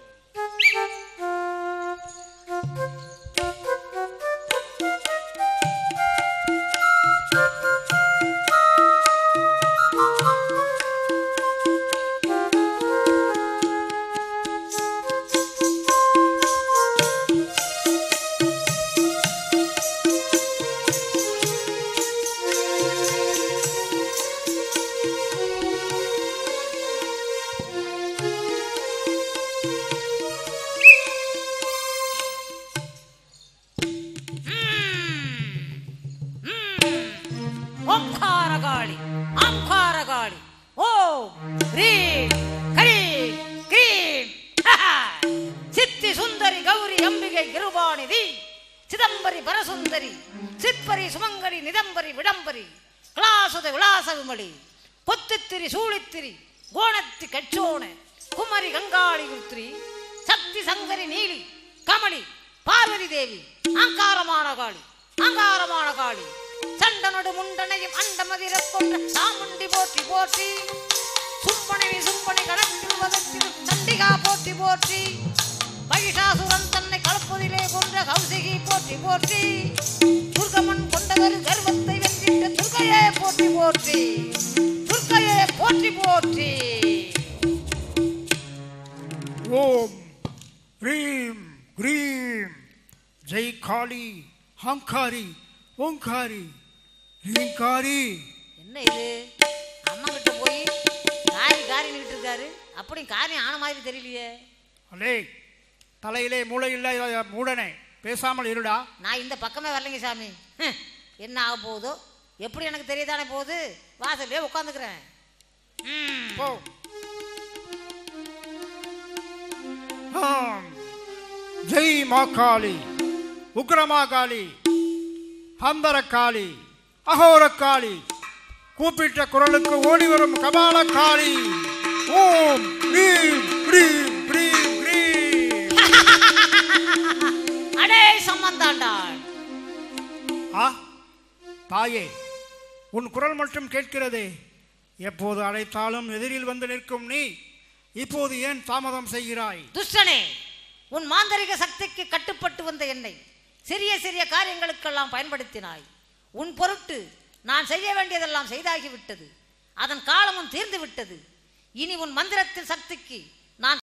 Speaker 2: ஓம்காரகாளி ஆம்காரகாளி ஓம் ரீம் கரீம் கிரீம் சித்தி சுந்தரி கௌரி அம்பிகை கிருபாநிதி சிதம்பரி பரசுந்தரி சிற்பரி சுமங்கரி நிதம்பரி விடம்பரி கிளாசுத விலாச விமலி கொத்துத்திரி சூழித்திரி கோணத்தி கச்சோண குமரி கங்காளி உத்திரி சக்தி சங்கரி நீலி கமலி பார்வதி தேவி அங்காரமான காளி அங்காரமான காளி சண்டனொடு முண்டனையும் அண்டமதிர கொன்ற சாமுண்டி போற்றி போற்றி சும்பனை சும்பனை கணக்கில் வதத்தில் சண்டிகா போற்றி போற்றி மகிஷாசுரன் தன்னை கலப்பதிலே கொன்ற கௌசிகி போற்றி போற்றி துர்கமன் கொண்டதொரு கர்வத்தை வென்றிட்ட துர்கையே போற்றி போற்றி துர்கையே போற்றி போற்றி
Speaker 3: ஓம் ரீம் கிரீம் ஜெய் காளி ஹங்காரி ஓங்காரி ரீங்காரி
Speaker 2: என்ன இது அம்மங்கிட்ட போய் காரி காரி நின்றுட்டு இருக்காரு அப்படி காரியம் ஆன மாதிரி தெரியலையே
Speaker 3: அலே தலையிலே மூளை இல்லை மூடனே பேசாமல் இருடா
Speaker 2: நான் இந்த பக்கமே வரலைங்க சாமி ஹம், என்ன ஆக போகுதோ எப்படி எனக்கு தெரியதானே போகுது வாசல்லே உட்காந்துக்கிறேன்
Speaker 3: போ ஆம். ஜெய் மா காளி உக்ரமா காளி ஹந்தர காளி அகோர காளி கூப்பிட்ட குரலுக்கு ஓடி வரும் கபால காளி ஓம் க்ரீம் க்ரீம் க்ரீம் க்ரீம்
Speaker 2: அடே சம்பந்தாண்டாள்
Speaker 3: ஆ தாயே உன் குரல் மட்டும் கேட்கிறதே எப்போது அழைத்தாலும் எதிரில் வந்து நிற்கும் நீ இப்போது ஏன் தாமதம் செய்கிறாய்
Speaker 2: துஷ்டனே உன் மாந்தரிக சக்திக்கு கட்டுப்பட்டு வந்த என்னை சிறிய சிறிய காரியங்களுக்கெல்லாம் பயன்படுத்தினாய் உன் பொருட்டு நான் செய்ய வேண்டியதெல்லாம் செய்தாகிவிட்டது அதன் காலமும் தீர்ந்து விட்டது இனி உன் மந்திரத்தின் சக்திக்கு